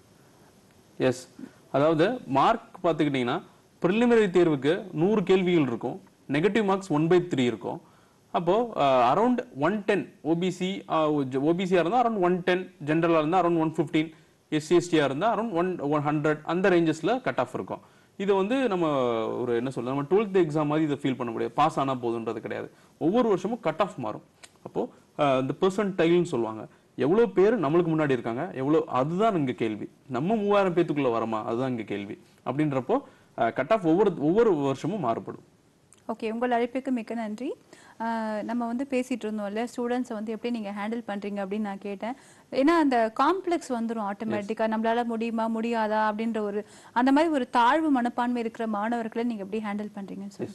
[SPEAKER 2] எஸ் அதாவது மார்க் பார்த்துக்கிட்டிங்கன்னா ப்ரிலிமினரி தேர்வுக்கு நூறு கேள்விகள் இருக்கும் negative marks one by three இருக்கும் அப்போ அரௌண்ட் ஒன் டென் ஓபிசி ஓபிசியாக இருந்தால் அரௌண்ட் ஒன் டென் ஜென்ரலாக இருந்தால் அரௌண்ட் ஒன் ஃபிஃப்டீன் எஸ்சி எஸ்டியாக இருந்தால் அரௌண்ட் ஒன் ஒன் ஹண்ட்ரட் அந்த ரேஞ்சஸில் கட் ஆஃப் இருக்கும் இது வந்து நம்ம ஒரு என்ன சொல்றது நம்ம டுவெல்த் எக்ஸாம் மாதிரி இதை ஃபீல் பண்ண முடியாது பாஸ் ஆனால் போதுன்றது கிடையாது ஒவ்வொரு வருஷமும் கட் ஆஃப் மாறும் அப்போ அஹ், இந்த பெர்சன்டைல்னு சொல்லுவாங்க எவ்வளோ பேர் நம்மளுக்கு முன்னாடி இருக்காங்க எவ்வளோ அதுதான் இங்க கேள்வி நம்ம மூவாயிரம் பேத்துக்குள்ள வரமா அதுதான் இங்க கேள்வி அப்படின்றப்போ கட் ஆஃப் ஒவ்வொரு ஒவ்வொரு வருஷமும் மாறுபடும்
[SPEAKER 1] ஓகே உங்கள் அழைப்புக்கு மிக்க நன்றி ஆஹ் நம்ம வந்து பேசிட்டு இருந்தோம்ல ஸ்டூடெண்ட்ஸை வந்து எப்படி நீங்க ஹேண்டில் பண்றீங்க அப்படின்னு நான் கேட்டேன் ஏன்னா அந்த காம்ப்ளெக்ஸ் வந்துரும் ஆட்டோமேட்டிக்கா நம்மளால முடியுமா முடியாதா அப்படின்ற ஒரு அந்த மாதிரி ஒரு தாழ்வு மனப்பான்மை இருக்கிற மாணவர்களை நீங்க எப்படி ஹேண்டில் பண்றீங்கன்னு சொல்லி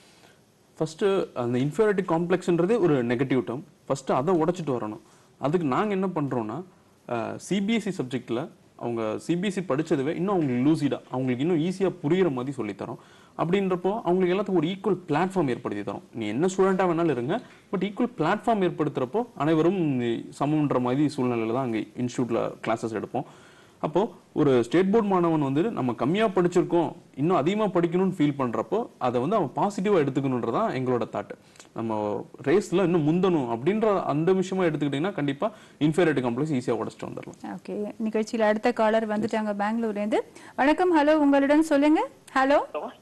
[SPEAKER 2] ஃபர்ஸ்ட் அந்த இன்ஃபீரியாரிட்டி காம்ப்ளெக்ஸ்ன்றதே ஒரு நெகட்டிவ் டேர்ம் ஃபர்ஸ்ட் அதை உடைச்சிட்டு வரணும் அதுக்கு நாங்க என்ன பண்றோம்னா சிபிஎஸ்சி சப்ஜெக்ட்ல அவங்க சிபிஎஸ்சி படிச்சதுவே இன்னும் அவங்களுக்கு லூசிடா அவங்களுக்கு இன்னும் ஈஸியா புரியுற மாதிரி சொல்லித் தரோம் அப்படின்றப்போ அவங்களுக்கு எல்லாத்துக்கும் ஒரு ஈக்குவல் பிளாட்ஃபார்ம் ஏற்படுத்தி தரோம் நீ என்ன ஸ்டூடெண்டா வேணாலும் இருங்க பட் ஈக்குவல் பிளாட்ஃபார்ம் ஏற்படுத்துறப்போ அனைவரும் சமம்ன்ற மாதிரி சூழ்நிலையில தான் அங்கே இன்ஸ்டியூட்ல கிளாஸஸ் எடுப்போம் அப்போ ஒரு ஸ்டேட் போர்ட் மாணவன் வந்து நம்ம கம்மியா படிச்சிருக்கோம் இன்னும் அதிகமா படிக்கணும்னு ஃபீல் பண்றப்போ அதை வந்து அவன் பாசிட்டிவா எடுத்துக்கணுன்றதான் எங்களோட தாட் நம்ம ரேஸ்ல இன்னும் முந்தணும் அப்படின்ற அந்த விஷயமா எடுத்துக்கிட்டீங்கன்னா கண்டிப்பா இன்ஃபீரியாரிட்டி காம்ப்ளெக்ஸ் ஈஸியா உடச்சிட்டு வந்துடலாம்
[SPEAKER 1] ஓகே நிகழ்ச்சியில அடுத்த காலர் வந்துட்டாங்க பெங்களூர்ல இருந்து வணக்கம் ஹலோ உங்களுடன் சொல்லுங்க ஹலோ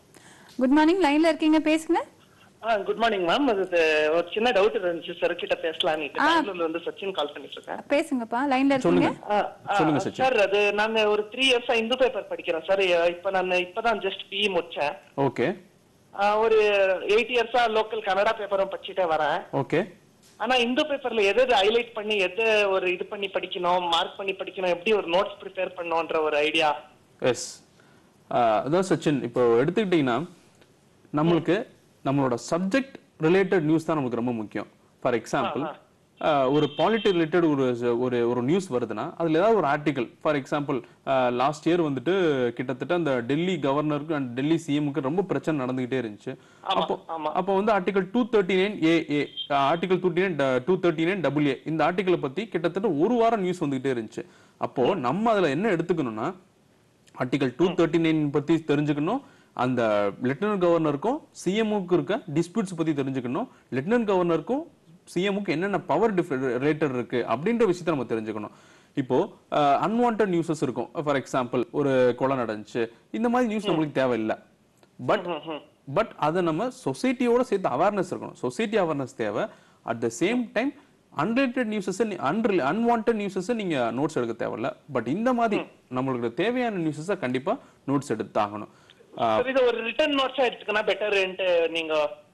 [SPEAKER 1] குட் மார்னிங் லைன்ல இருக்கீங்க பேசுங்க
[SPEAKER 7] ஆ குட் மார்னிங் மேம் அது இது ஒரு சின்ன டவுட் இருந்துச்சு சார் கிட்ட பேசலாம்னு பெங்களூர்ல இருந்து சச்சின் கால் பண்ணிட்டு இருக்கேன்
[SPEAKER 1] பேசுங்கப்பா லைன்ல இருக்கீங்க
[SPEAKER 2] சொல்லுங்க
[SPEAKER 7] ஆ, ஆ,
[SPEAKER 2] சொல்லுங்க சச்சின்.
[SPEAKER 7] சார் அது நான் ஒரு த்ரீ இயர்ஸா இந்து பேப்பர் படிக்கிறேன் சார் இப்ப நான் இப்பதான் ஜஸ்ட் பிஇ முடிச்சேன்
[SPEAKER 2] ஓகே
[SPEAKER 7] ஆ, ஒரு எயிட் இயர்ஸா லோக்கல் கன்னடா பேப்பரும் படிச்சுட்டே வரேன்
[SPEAKER 2] ஓகே
[SPEAKER 7] ஆனா இந்து பேப்பர்ல எது எது ஹைலைட் பண்ணி எது ஒரு இது பண்ணி படிக்கணும் மார்க் பண்ணி படிக்கணும் எப்படி ஒரு நோட்ஸ் ப்ரிப்பேர் பண்ணணும்ன்ற ஒரு ஐடியா
[SPEAKER 2] எஸ் அதான் சச்சின் இப்போ எடுத்துக்கிட்டீங்கன்னா நம்மளுக்கு நம்மளோட சப்ஜெக்ட் ரிலேட்டட் நியூஸ் தான் நமக்கு ரொம்ப முக்கியம் ஃபார் எக்ஸாம்பிள் ஒரு பாலிட்டி ரிலேட்டட் ஒரு ஒரு ஒரு நியூஸ் வருதுன்னா அதுல ஏதாவது ஒரு article for example last year வந்துட்டு கிட்டத்தட்ட அந்த டெல்லி கவர்னருக்கு அண்ட் டெல்லி சிஎம்க்கு ரொம்ப பிரச்சனை நடந்துகிட்டே இருந்துச்சு அப்போ அப்போ வந்து article two thirty nine A A article two nine two thirty nine double A இந்த ஆர்டிகலை பத்தி கிட்டத்தட்ட ஒரு வாரம் நியூஸ் வந்துகிட்டே இருந்துச்சு அப்போ நம்ம அதுல என்ன எடுத்துக்கணும்னா ஆர்டிகல் டூ தேர்ட்டி நைன் பத்தி தெரிஞ்சுக்கணும் அந்த லெப்டினன்ட் கவர்னருக்கும் சிஎம்முக்கு இருக்க டிஸ்பியூட்ஸ் பத்தி தெரிஞ்சுக்கணும் லெப்டினன்ட் கவர்னருக்கும் சிஎம்முக்கு என்னென்ன பவர் ரிலேட்டட் இருக்கு அப்படின்ற விஷயத்த நம்ம தெரிஞ்சுக்கணும் இப்போ அன்வான்ட் நியூஸஸ் இருக்கும் ஃபார் எக்ஸாம்பிள் ஒரு கொலை நடந்துச்சு இந்த மாதிரி நியூஸ் நம்மளுக்கு தேவையில்லை பட் பட் அதை நம்ம சொசைட்டியோட சேர்த்து அவேர்னஸ் இருக்கணும் சொசைட்டி அவேர்னஸ் தேவை at the same time unrelated newses அன்ரில் அன்வான்ட் நியூஸஸ் நீங்க நோட்ஸ் எடுக்க தேவையில்ல பட் இந்த மாதிரி நம்மளுக்கு தேவையான நியூஸஸை கண்டிப்பா நோட்ஸ் எடுத்தாகணும்
[SPEAKER 7] சார் இது ஒரு ரிட்டர்ன் நோட்ஸா எடுத்துக்கினா பெட்டர்ன்ட்டு நீங்க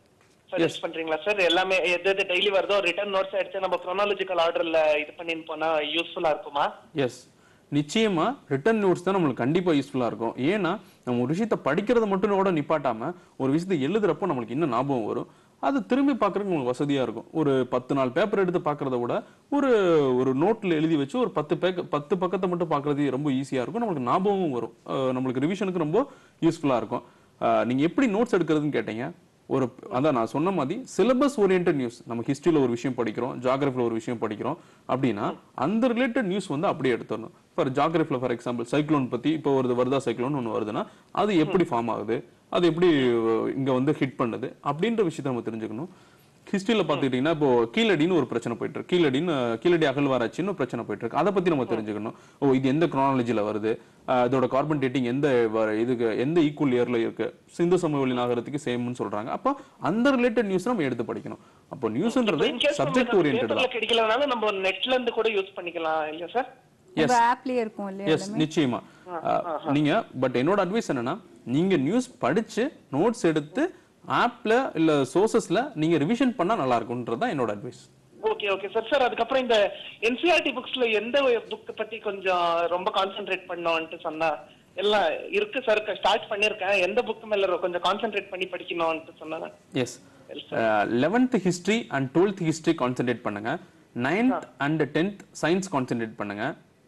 [SPEAKER 7] சஜஸ்ட் பண்றீங்களா சார் எல்லாமே எது எது டெய்லி வருதோ ரிட்டர்ன் நோட்ஸா எடுத்து நம்ம chronological ஆர்டர்ல இது பண்ணின்னு போனா யூஸ்ஃபுல்லா இருக்குமா
[SPEAKER 2] எஸ் நிச்சயமா ரிட்டர்ன் நோட்ஸ் தான் நம்மளுக்கு கண்டிப்பா யூஸ்ஃபுல்லா இருக்கும் ஏன்னா நம்ம ஒரு விஷயத்த படிக்கிறத மட்டும் கூட நிப்பாட்டாம ஒரு விஷயத்தை எழுதுறப்போ நம்மளுக்கு இன்னும் ஞாபகம் வரும் அது திரும்பி பார்க்கறதுக்கு உங்களுக்கு வசதியா இருக்கும் ஒரு பத்து நாள் பேப்பர் எடுத்து பார்க்கறத விட ஒரு ஒரு நோட்ல எழுதி வச்சு ஒரு பத்து பேக்க பத்து பக்கத்தை மட்டும் பார்க்கறது ரொம்ப ஈஸியா இருக்கும் நம்மளுக்கு ஞாபகமும் வரும் அஹ் நம்மளுக்கு ரிவிஷனுக்கு ரொம்ப யூஸ்ஃபுல்லா இருக்கும் அஹ் நீங்க எப்படி நோட்ஸ் எடுக்கிறதுன்னு கேட்டீங்க ஒரு அதான் நான் சொன்ன மாதிரி சிலபஸ் ஓரியன்ட் நியூஸ் நம்ம ஹிஸ்டரியில ஒரு விஷயம் படிக்கிறோம் ஜாகிரபில ஒரு விஷயம் படிக்கிறோம் அப்படின்னா அந்த ரிலேட்டட் நியூஸ் வந்து அப்படியே எடுத்துடணும் ஃபார் ஜாகிரபில ஃபார் எக்ஸாம்பிள் சைக்ளோன் பத்தி இப்போ ஒரு வருதா சைக்ளோன் ஒன்று வருதுன்னா அது எப்படி ஃபார்ம் ஆகுது அது எப்படி அஹ், இங்க வந்து ஹிட் பண்ணுது அப்படின்ற விஷயத்த நம்ம தெரிஞ்சுக்கணும் ஹிஸ்டரியில பாத்துக்கிட்டீங்கன்னா இப்போ கீழடின்னு ஒரு பிரச்சனை போயிட்டு இருக்கு கீழடின்னு கீழடி அகழ்வாராய்ச்சின்னு ஒரு பிரச்சனை போயிட்டு இருக்கு அதை பத்தி நம்ம தெரிஞ்சுக்கணும் ஓ இது எந்த குரானாலஜில வருது அஹ் இதோட கார்பன் டேட்டிங் எந்த வ- இதுக்கு எந்த ஈக்குவல் இயர்ல இருக்கு சிந்து சமவெளி நாகரத்துக்கு சேம்னு சொல்றாங்க அப்போ அந்த ரிலேட்டட் நியூஸ் நம்ம எடுத்து படிக்கணும் அப்போ நியூஸ்ன்றது சப்ஜெக்ட் ஓரியன்ட்
[SPEAKER 7] பேப்பர்ல
[SPEAKER 2] தான்
[SPEAKER 7] கிடைக்கலனாலும் நம்ம நெட்ல இருந்து கூட யூஸ் பண்ணிக்கலாம் இல்லையா சார்
[SPEAKER 1] உங்க ஆப்லயே இருக்கும் இல்லையா
[SPEAKER 2] எஸ் நிச்சயமா அஹ், நீங்க பட் என்னோட அட்வைஸ் என்னன்னா நீங்க நியூஸ் படிச்சு நோட்ஸ் எடுத்து ஆப்ல இல்ல சோர்சஸ்ல நீங்க ரிவிஷன் பண்ணா நல்லா இருக்கும்ன்றது தான் என்னோட advice
[SPEAKER 7] okay okay sir sir அதுக்கப்புறம் இந்த என்சிஆர்டி புக்ஸ்ல எந்த புக் பத்தி கொஞ்சம் ரொம்ப கான்சென்ட்ரேட் பண்ணோம்ட்டு சொன்னா எல்லாம் இருக்கு சார் ஸ்டார்ட் பண்ணிருக்கேன் எந்த புக் மேல கொஞ்சம் கான்சென்ட்ரேட் பண்ணி படிக்கணும்ட்டு சொன்னாங்க
[SPEAKER 2] yes eleventh history and twelfth history concentrate பண்ணுங்க ninth and tenth science concentrate பண்ணுங்க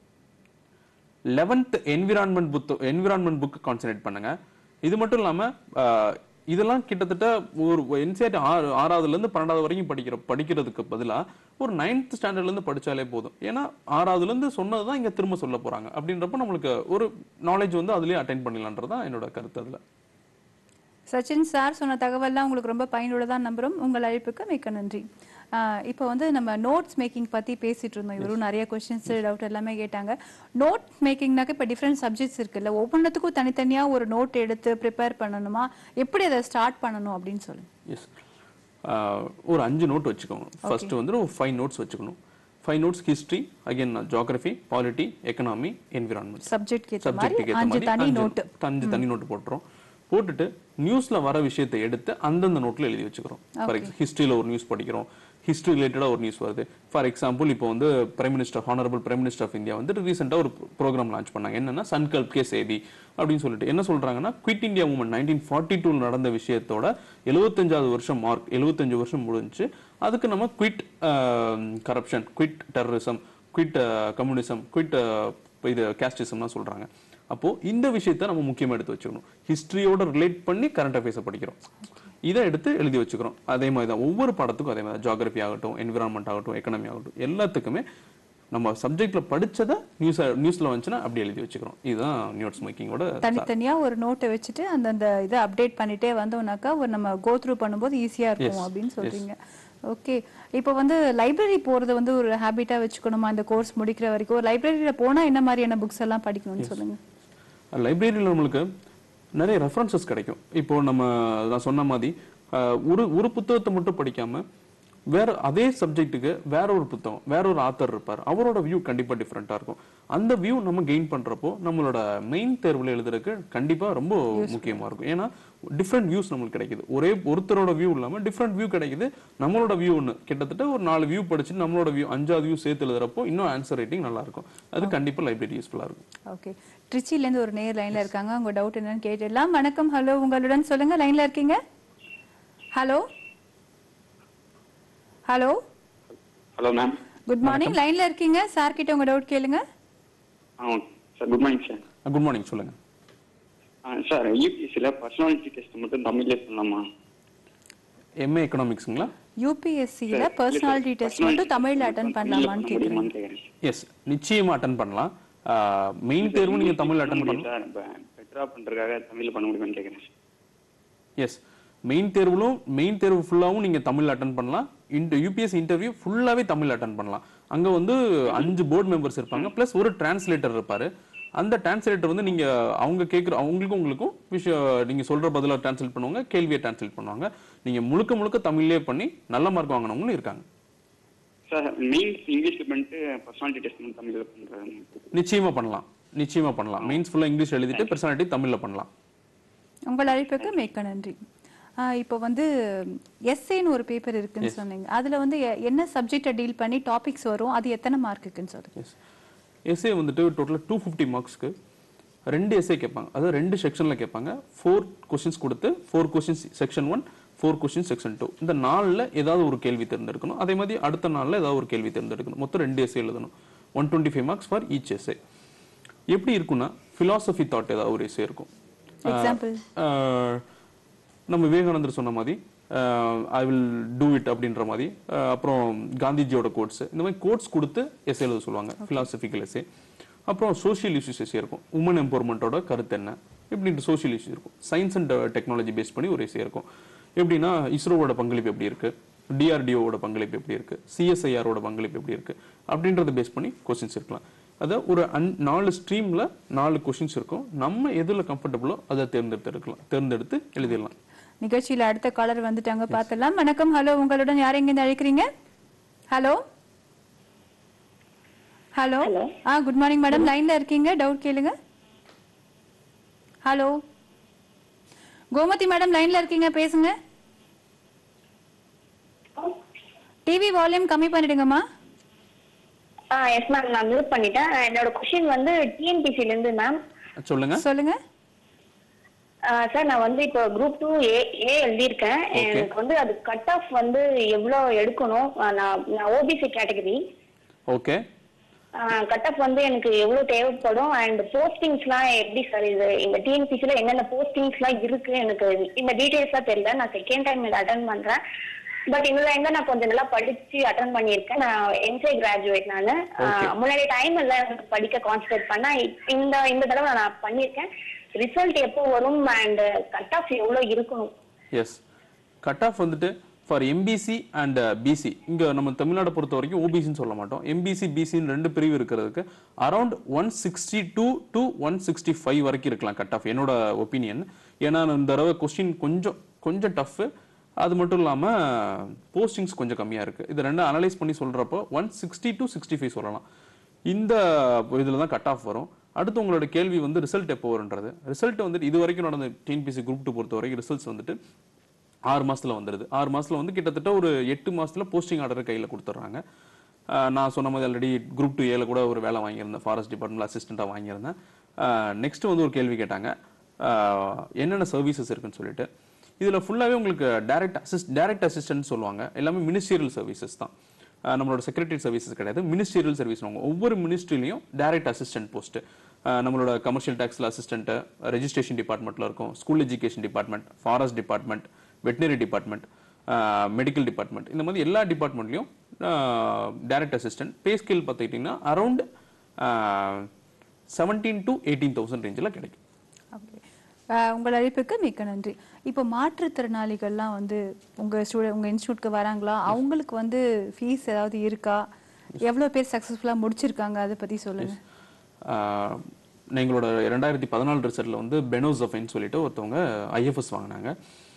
[SPEAKER 2] eleventh environment book environment book concentrate பண்ணுங்க இது மட்டும் இல்லாம அஹ், இதெல்லாம் கிட்டத்தட்ட ஒரு என்சிஆர்டி ஆறு ஆறாவதுல இருந்து பன்னெண்டாவது வரைக்கும் படிக்கிற படிக்கிறதுக்கு பதிலா ஒரு நைன்த் ஸ்டாண்டர்ட்ல இருந்து படிச்சாலே போதும் ஏன்னா ஆறாவதுல இருந்து சொன்னதுதான் இங்க திரும்ப சொல்ல போறாங்க அப்படின்றப்ப நம்மளுக்கு ஒரு நாலேஜ் வந்து அதுலயே அட்டைன் பண்ணிடலான்றதான் என்னோட கருத்து அதுல
[SPEAKER 1] சச்சின் சார் சொன்ன தகவல்லாம் உங்களுக்கு ரொம்ப பயனுள்ளதா நம்புறோம் உங்கள் அழைப்புக்கு மிக்க நன்றி ஆஹ் இப்போ வந்து நம்ம நோட்ஸ் மேக்கிங் பத்தி பேசிட்டு இருந்தோம் இவரும் நிறைய கொஸ்டின்ஸ் டவுட் எல்லாமே கேட்டாங்க நோட் மேக்கிங்னாக்க இப்போ டிஃப்ரெண்ட் சப்ஜெக்ட்ஸ் இருக்குல்ல ஒவ்வொன்றுத்துக்கும் தனித்தனியா ஒரு நோட் எடுத்து ப்ரிப்பேர் பண்ணணுமா எப்படி அதை ஸ்டார்ட் பண்ணணும் அப்படின்னு சொல்லுங்க
[SPEAKER 2] எஸ் ஒரு அஞ்சு நோட் வச்சுக்கோங்க ஃபர்ஸ்ட் வந்து ஒரு ஃபைவ் நோட்ஸ் வச்சுக்கணும் five notes history again geography polity economy environment
[SPEAKER 1] subject ஏற்ற
[SPEAKER 2] சப்ஜெக்ட்டுக்கு
[SPEAKER 1] மாதிரி
[SPEAKER 2] ஏற்ற
[SPEAKER 1] அஞ்சு
[SPEAKER 2] மாதிரி
[SPEAKER 1] தனி
[SPEAKER 2] அஞ்சு
[SPEAKER 1] நோட்டு
[SPEAKER 2] அஞ்சு தனி நோட்டு போட்டுரும் போட்டுட்டு நியூஸ்ல வர விஷயத்தை எடுத்து அந்தந்த நோட்ல எழுதி வச்சுக்கிறோம் ஃபார் எக்ஸாம்பிள் ஹிஸ்டரியில ஒரு நியூஸ் படிக்கிறோம் ஹிஸ்டரி ரிலேட்டடா ஒரு நியூஸ் வருது ஃபார் எக்ஸாம்பிள் இப்போ வந்து prime minister honourable prime minister of India வந்து ரீசெண்டா ஒரு ப்ரோக்ராம் லான்ச் பண்ணாங்க என்னன்னா சன்கல்ப் கே சேதி அப்படின்னு சொல்லிட்டு என்ன சொல்றாங்கன்னா quit India movement nineteen forty two நடந்த விஷயத்தோட எழுபத்தஞ்சாவது வருஷம் மார்க் எழுபத்தஞ்சு வருஷம் முடிஞ்சு அதுக்கு நம்ம quit corruption quit terrorism quit communism quit இது கேஸ்டிசம்லாம் சொல்றாங்க அப்போ இந்த விஷயத்த நம்ம முக்கியமா எடுத்து வச்சுக்கணும் ஹிஸ்டரியோட ரிலேட் பண்ணி கரண்ட் அஃபேர்ஸை படிக்கிறோம் இதை எடுத்து எழுதி வச்சுக்கிறோம் அதே மாதிரி தான் ஒவ்வொரு பாடத்துக்கும் அதே மாதிரி ஜியாகிரபி ஆகட்டும் என்விரான்மெண்ட் ஆகட்டும் எக்கனாமி ஆகட்டும் எல்லாத்துக்குமே நம்ம சப்ஜெக்ட்ல படிச்சதை நியூஸ் நியூஸ்ல வந்துச்சுன்னா அப்படி எழுதி வச்சுக்கிறோம் இதுதான் நியூஸ் மேக்கிங்கோட
[SPEAKER 1] தனித்தனியா ஒரு நோட்டை வச்சுட்டு அந்தந்த இதை அப்டேட் பண்ணிட்டே வந்தோம்னாக்கா ஒரு நம்ம கோ த்ரூ பண்ணும்போது ஈஸியா இருக்கும்
[SPEAKER 2] Yes,
[SPEAKER 1] அப்படின்னு சொல்றீங்க ஓகே இப்போ வந்து லைப்ரரி போறது வந்து ஒரு ஹேபிட்டா வச்சுக்கணுமா இந்த கோர்ஸ் முடிக்கிற வரைக்கும் ஒரு லைப்ரரியில போனா என்ன மாதிரியான புக்ஸ் எல்லாம் படிக்கணும்னு சொல்லுங்க
[SPEAKER 2] லைப்ரரியில் நம்மளுக்கு நிறைய ரெஃபரன்சஸ் கிடைக்கும் இப்போ நம்ம நான் சொன்ன மாதிரி அஹ், ஒரு ஒரு புத்தகத்தை மட்டும் படிக்காம வேற அதே சப்ஜெக்ட்டுக்கு வேற ஒரு புத்தகம் வேற ஒரு ஆத்தர் இருப்பார் அவரோட வியூ கண்டிப்பா டிஃப்ரெண்டா இருக்கும் அந்த வியூ நம்ம கெயின் பண்றப்போ நம்மளோட மெயின் தேர்வுல எழுதுறதுக்கு கண்டிப்பா ரொம்ப முக்கியமா இருக்கும் ஏன்னா டிஃப்ரெண்ட் வியூஸ் நம்மளுக்கு கிடைக்குது ஒரே ஒருத்தரோட வியூ இல்லாம டிஃப்ரெண்ட் வியூ கிடைக்குது நம்மளோட வியூ ஒன்று கிட்டத்தட்ட ஒரு நாலு வியூ படிச்சு நம்மளோட வியூ அஞ்சாவது வியூ சேர்த்து எழுதுறப்போ இன்னும் ஆன்சர் ரைட்டிங் நல்லா இருக்கும் அது கண்டிப்பா லைப்ரரி யூஸ்ஃபுல்லா இருக்கும்
[SPEAKER 1] ஓகே ட்ரிச்சில இருந்து ஒரு நேர் லைன்ல இருக்காங்க உங்க டவுட் என்னன்னு கேட்டுடலாம் வணக்கம் ஹலோ உங்களுடன் சொல்லுங்க லைன்ல இருக்கீங்க hello hello
[SPEAKER 8] hello ma'am
[SPEAKER 1] good morning லைன்ல இருக்கீங்க சார் கிட்ட உங்க டவுட் கேளுங்க
[SPEAKER 8] ah sir good morning sir
[SPEAKER 2] good morning சொல்லுங்க
[SPEAKER 8] ஆ சார் யூபிஎஸ்சியில் பர்சனாலிட்டி டெஸ்ட் மட்டும் தமிழ்லேயே பண்ணலாமா
[SPEAKER 2] எம்ஏ எக்கனாமிக்ஸுங்களா
[SPEAKER 1] யூபிஎஸ்சியில பர்சனாலிட்டி டெஸ்ட் மட்டும் தமிழ்ல அட்டன் பண்ணலாமான்னு கேக்குறீங்க
[SPEAKER 8] முடியுமான்னு கேட்குறேன்
[SPEAKER 2] எஸ் நிச்சயமா அட்டன் பண்ணலாம் மெயின் தேர்வு நீங்க தமிழ்ல அட்டன் பண்ணலாம்
[SPEAKER 8] சார் இப்போ பெட்டராக பண்ணுறதுக்காக தமிழில் பண்ண முடியுமான்னு கேட்குறேன்
[SPEAKER 2] எஸ் மெயின் தேர்வுலும் மெயின் தேர்வு ஃபுல்லாவும் நீங்க தமிழ்ல அட்டன் பண்ணலாம் இந்த யூபிஎஸ் இன்டர்வியூ ஃபுல்லாவே தமிழ்ல அட்டன் பண்ணலாம் அங்க வந்து அஞ்சு போர்டு மெம்பர்ஸ் இருப்பாங்க பிளஸ் ஒரு டிரான்ஸ்லேட்டர் இருப்பாரு அந்த டிரான்ஸ்லேட்டர் வந்து நீங்க அவங்க கேட்குற அவங்களுக்கும் உங்களுக்கும் விஷயம் நீங்க சொல்ற பதிலா டிரான்ஸ்லேட் பண்ணுவாங்க கேள்வியை டிரான்ஸ்லேட் பண்ணுவாங்க நீங்க முழுக்க முழுக்க தமிழ்லயே பண்ணி நல்ல மார்க் வாங்கினவங்களும் இருக்காங்க
[SPEAKER 8] சார் மெயின்ஸ் இங்கிலீஷில் பண்ணிட்டு பர்சனாலிட்டி டெஸ்ட் மட்டும் தமிழில் பண்ணுறேன்
[SPEAKER 2] நிச்சயமா பண்ணலாம் நிச்சயமா பண்ணலாம் மெயின்ஸ் ஃபுல்லா இங்கிலீஷ் எழுதிட்டு பர்சனாலிட்டி தமிழ்ல பண்ணலாம்
[SPEAKER 1] உங்கள் அழைப்புக்கு மிக்க நன்றி ஆஹ் இப்போ வந்து எஸ்ஏன்னு ஒரு பேப்பர் இருக்குன்னு சொன்னீங்க அதுல வந்து எ- என்ன சப்ஜெக்டை டீல் பண்ணி டாபிக்ஸ் வரும் அது எத்தனை மார்க்குன்னு சொல்லுங்க
[SPEAKER 2] எஸ் எஸ்ஏ வந்துட்டு டோட்டலாக டூ ஃபிஃப்டி மார்க்ஸ்க்கு ரெண்டு எஸ்ஏ கேட்பாங்க அதாவது ரெண்டு செக்ஷனில் கேட்பாங்க ஃபோர் கொஸ்டின்ஸ் கொடுத்து four questions section one four question section two இந்த நாலில் ஏதாவது ஒரு கேள்வி தேர்ந்தெடுக்கணும் அதே மாதிரி அடுத்த நாளில் ஏதாவது ஒரு கேள்வி தேர்ந்தெடுக்கணும் மொத்தம் ரெண்டு எஸ்ஏ எழுதணும் one twenty five marks for each essay எப்படி இருக்குன்னா ஃபிலாசபி தாட் ஏதாவது ஒரு எஸ்ஏ இருக்கும்
[SPEAKER 1] எக்ஸாம்பிள்
[SPEAKER 2] ஆஹ் நம்ம விவேகானந்தர் சொன்ன மாதிரி ஐ வில் டூ இட் அப்படின்ற மாதிரி ஆஹ் அப்புறம் காந்திஜியோட கோட்ஸ் இந்த மாதிரி கோட்ஸ் கொடுத்து எஸ் எழுத சொல்லுவாங்க philosophical எஸ்ஏ அப்புறம் சோஷியல் இஷ்யூஸ் எஸ்ஏ இருக்கும் உமன் எம்பவர்மெண்ட்டோட கருத்து என்ன இப்படின்ட்டு சோஷியல் இஷ்யூஸ் இருக்கும் சயின்ஸ் அண்ட் டெக்னாலஜி பேஸ் பண்ணி ஒரு எஸ்ஏ இருக்கும் எப்படின்னா இஸ்ரோவோட பங்களிப்பு எப்படி இருக்கு டிஆர்டிஓட பங்களிப்பு எப்படி இருக்கு சிஎஸ்ஐஆரோட பங்களிப்பு எப்படி இருக்கு அப்படின்றத பேஸ் பண்ணி கொஸ்டின்ஸ் இருக்கலாம் அதை ஒரு அன் நாலு ஸ்ட்ரீம்ல நாலு கொஸ்டின்ஸ் இருக்கும் நம்ம எதுல கம்ஃபர்டபுளோ அதை தேர்ந்தெடுத்து எடுக்கலாம் தேர்ந்தெடுத்து எழுதிடலாம்
[SPEAKER 1] நிகழ்ச்சியில அடுத்த காலர் வந்துட்டாங்க பார்த்தலாம் வணக்கம் ஹலோ உங்களுடன் யார் எங்கிருந்து அழைக்கிறீங்க hello hello ah good morning madam லைன்ல இருக்கீங்க டவுட் கேளுங்க ஹலோ கோமதி மேடம் லைன்ல இருக்கீங்க பேசுங்க டிவி வால்யூம் கம்மி பண்ணிடுங்கம்மா
[SPEAKER 9] ஆ எஸ் மேம் நான் மியூட் பண்ணிட்டேன் என்னோட கொஷின் வந்து டிஎன்பிசில இருந்து மேம்
[SPEAKER 2] சொல்லுங்க
[SPEAKER 1] சொல்லுங்க
[SPEAKER 9] சார் நான் வந்து இப்போ குரூப் டூ ஏ ஏ எழுதியிருக்கேன் எனக்கு வந்து அது கட் ஆஃப் வந்து எவ்வளோ எடுக்கணும் ஆ, நான் நான் OBC category
[SPEAKER 2] okay
[SPEAKER 9] cut off வந்து எனக்கு எவ்வளோ தேவைப்படும் அண்ட் போஸ்டிங்ஸ்லாம் எப்படி சார் இது இந்த டிஎன்பிசியில் என்னென்ன போஸ்டிங்ஸ்லாம் இருக்கு எனக்கு இந்த டீட்டெயில்ஸ்லாம் தெரியல நான் செகண்ட் டைம் இதை அட்டன் பண்ணுறேன் பட் இதுல எங்க நான் கொஞ்சம் நல்லா படிச்சு அட்டன் பண்ணியிருக்கேன் நான் எம்சிஏ கிராஜுவேட் நான் முன்னாடி டைம் இல்ல எனக்கு படிக்க கான்சென்ட்ரேட் பண்ணா இப்- இந்த இந்த தடவை நான் பண்ணியிருக்கேன் ரிசல்ட் எப்போ வரும் அண்ட் கட் ஆஃப் எவ்வளவு இருக்கணும்
[SPEAKER 2] எஸ் கட் ஆஃப் வந்துட்டு ஃபார் எம்பிசி அண்ட் பிசி இங்க நம்ம தமிழ்நாடு பொறுத்த வரைக்கும் ஓபிசின்னு சொல்ல மாட்டோம் எம்பிசி பிசின்னு ரெண்டு பிரிவு இருக்கிறதுக்கு around one sixty two to one sixty five வரைக்கும் இருக்கலாம் கட் ஆஃப் என்னோட ஒப்பீனியன் ஏன்னா இந்த தடவை கொஸ்டின் கொஞ்சம் கொஞ்சம் டஃப் அது மட்டும் இல்லாம போஸ்டிங்ஸ் கொஞ்சம் கம்மியா இருக்கு இது ரெண்டும் அனலைஸ் பண்ணி சொல்றப்போ one sixty to sixty five சொல்லலாம் இந்த இதில் தான் கட் ஆஃப் வரும் அடுத்து உங்களோட கேள்வி வந்து ரிசல்ட் எப்போ வரும்ன்றது ரிசல்ட் வந்துட்டு இது வரைக்கும் நடந்த டிஎன்பிசி குரூப் டூ பொறுத்த வரைக்கும் ரிசல்ட்ஸ் வந்துட்டு ஆறு மாசத்துல வந்துடுது ஆறு மாசத்துல வந்து கிட்டத்தட்ட ஒரு எட்டு மாசத்துல போஸ்டிங் ஆர்டர் கையில கொடுத்துட்றாங்க ஆஹ் நான் சொன்ன மாதிரி ஆல்ரெடி குரூப் டூ ஏல கூட ஒரு வேலை வாங்கியிருந்தேன் ஃபாரஸ்ட் டிபார்ட்மெண்ட் அசிஸ்டண்ட்டாக வாங்கியிருந்தேன் நெக்ஸ்ட் வந்து ஒரு கேள்வி கேட்டாங்க ஆஹ் என்னென்ன சர்வீசஸ் இருக்குன்னு சொல்லிட்டு இதுல ஃபுல்லாவே உங்களுக்கு டைரக்ட் அசிஸ்ட் டைரக்ட் அசிஸ்டன்ட் சொல்லுவாங்க எல்லாமே மினிஸ்ட்ரியல் சர்வீசஸ் தான் ஆஹ் நம்மளோட செக்ரட்டரி சர்வீசஸ் கிடையாது மினிஸ்ட்ரியல் சர்வீஸ் ஒவ்வொரு மினிஸ்ட்ரிலையும் டைரக்ட் அசிஸ்டன்ட் போஸ்ட் நம்மளோட கமர்ஷியல் டேக்ஸ்ல அசிஸ்டன்ட் ரெஜிஸ்ட்ரேஷன் டிபார்ட்மெண்ட்ல இருக்கும் school education department forest department veterinary department medical department இந்த மாதிரி எல்லா டிபார்ட்மெண்ட்லையும் டைரக்ட் அசிஸ்டன்ட் பே ஸ்கேல் பார்த்துக்கிட்டிங்கன்னா around seventeen to eighteen thousand ரேஞ்சில் கிடைக்கும்
[SPEAKER 1] Okay. ஆஹ் உங்கள் அழைப்புக்கு மிக்க நன்றி இப்போ மாற்றுத்திறனாளிகள்லாம் வந்து உங்க ஸ்டூடெண்ட் உங்க இன்ஸ்டியூட்க்கு வராங்களா அவங்களுக்கு வந்து ஃபீஸ் ஏதாவது இருக்கா எவ்வளவு பேர் சக்சஸ்ஃபுல்லா முடிச்சிருக்காங்க அதை பத்தி சொல்லுங்க
[SPEAKER 2] ஆஹ் எங்களோட ரெண்டாயிரத்தி பதினாலு ரிசல்ட்ல வந்து பெனோசஃபைன்னு சொல்லிட்டு ஒருத்தவங்க ஐஎஃப்எஸ் வாங்கினாங்க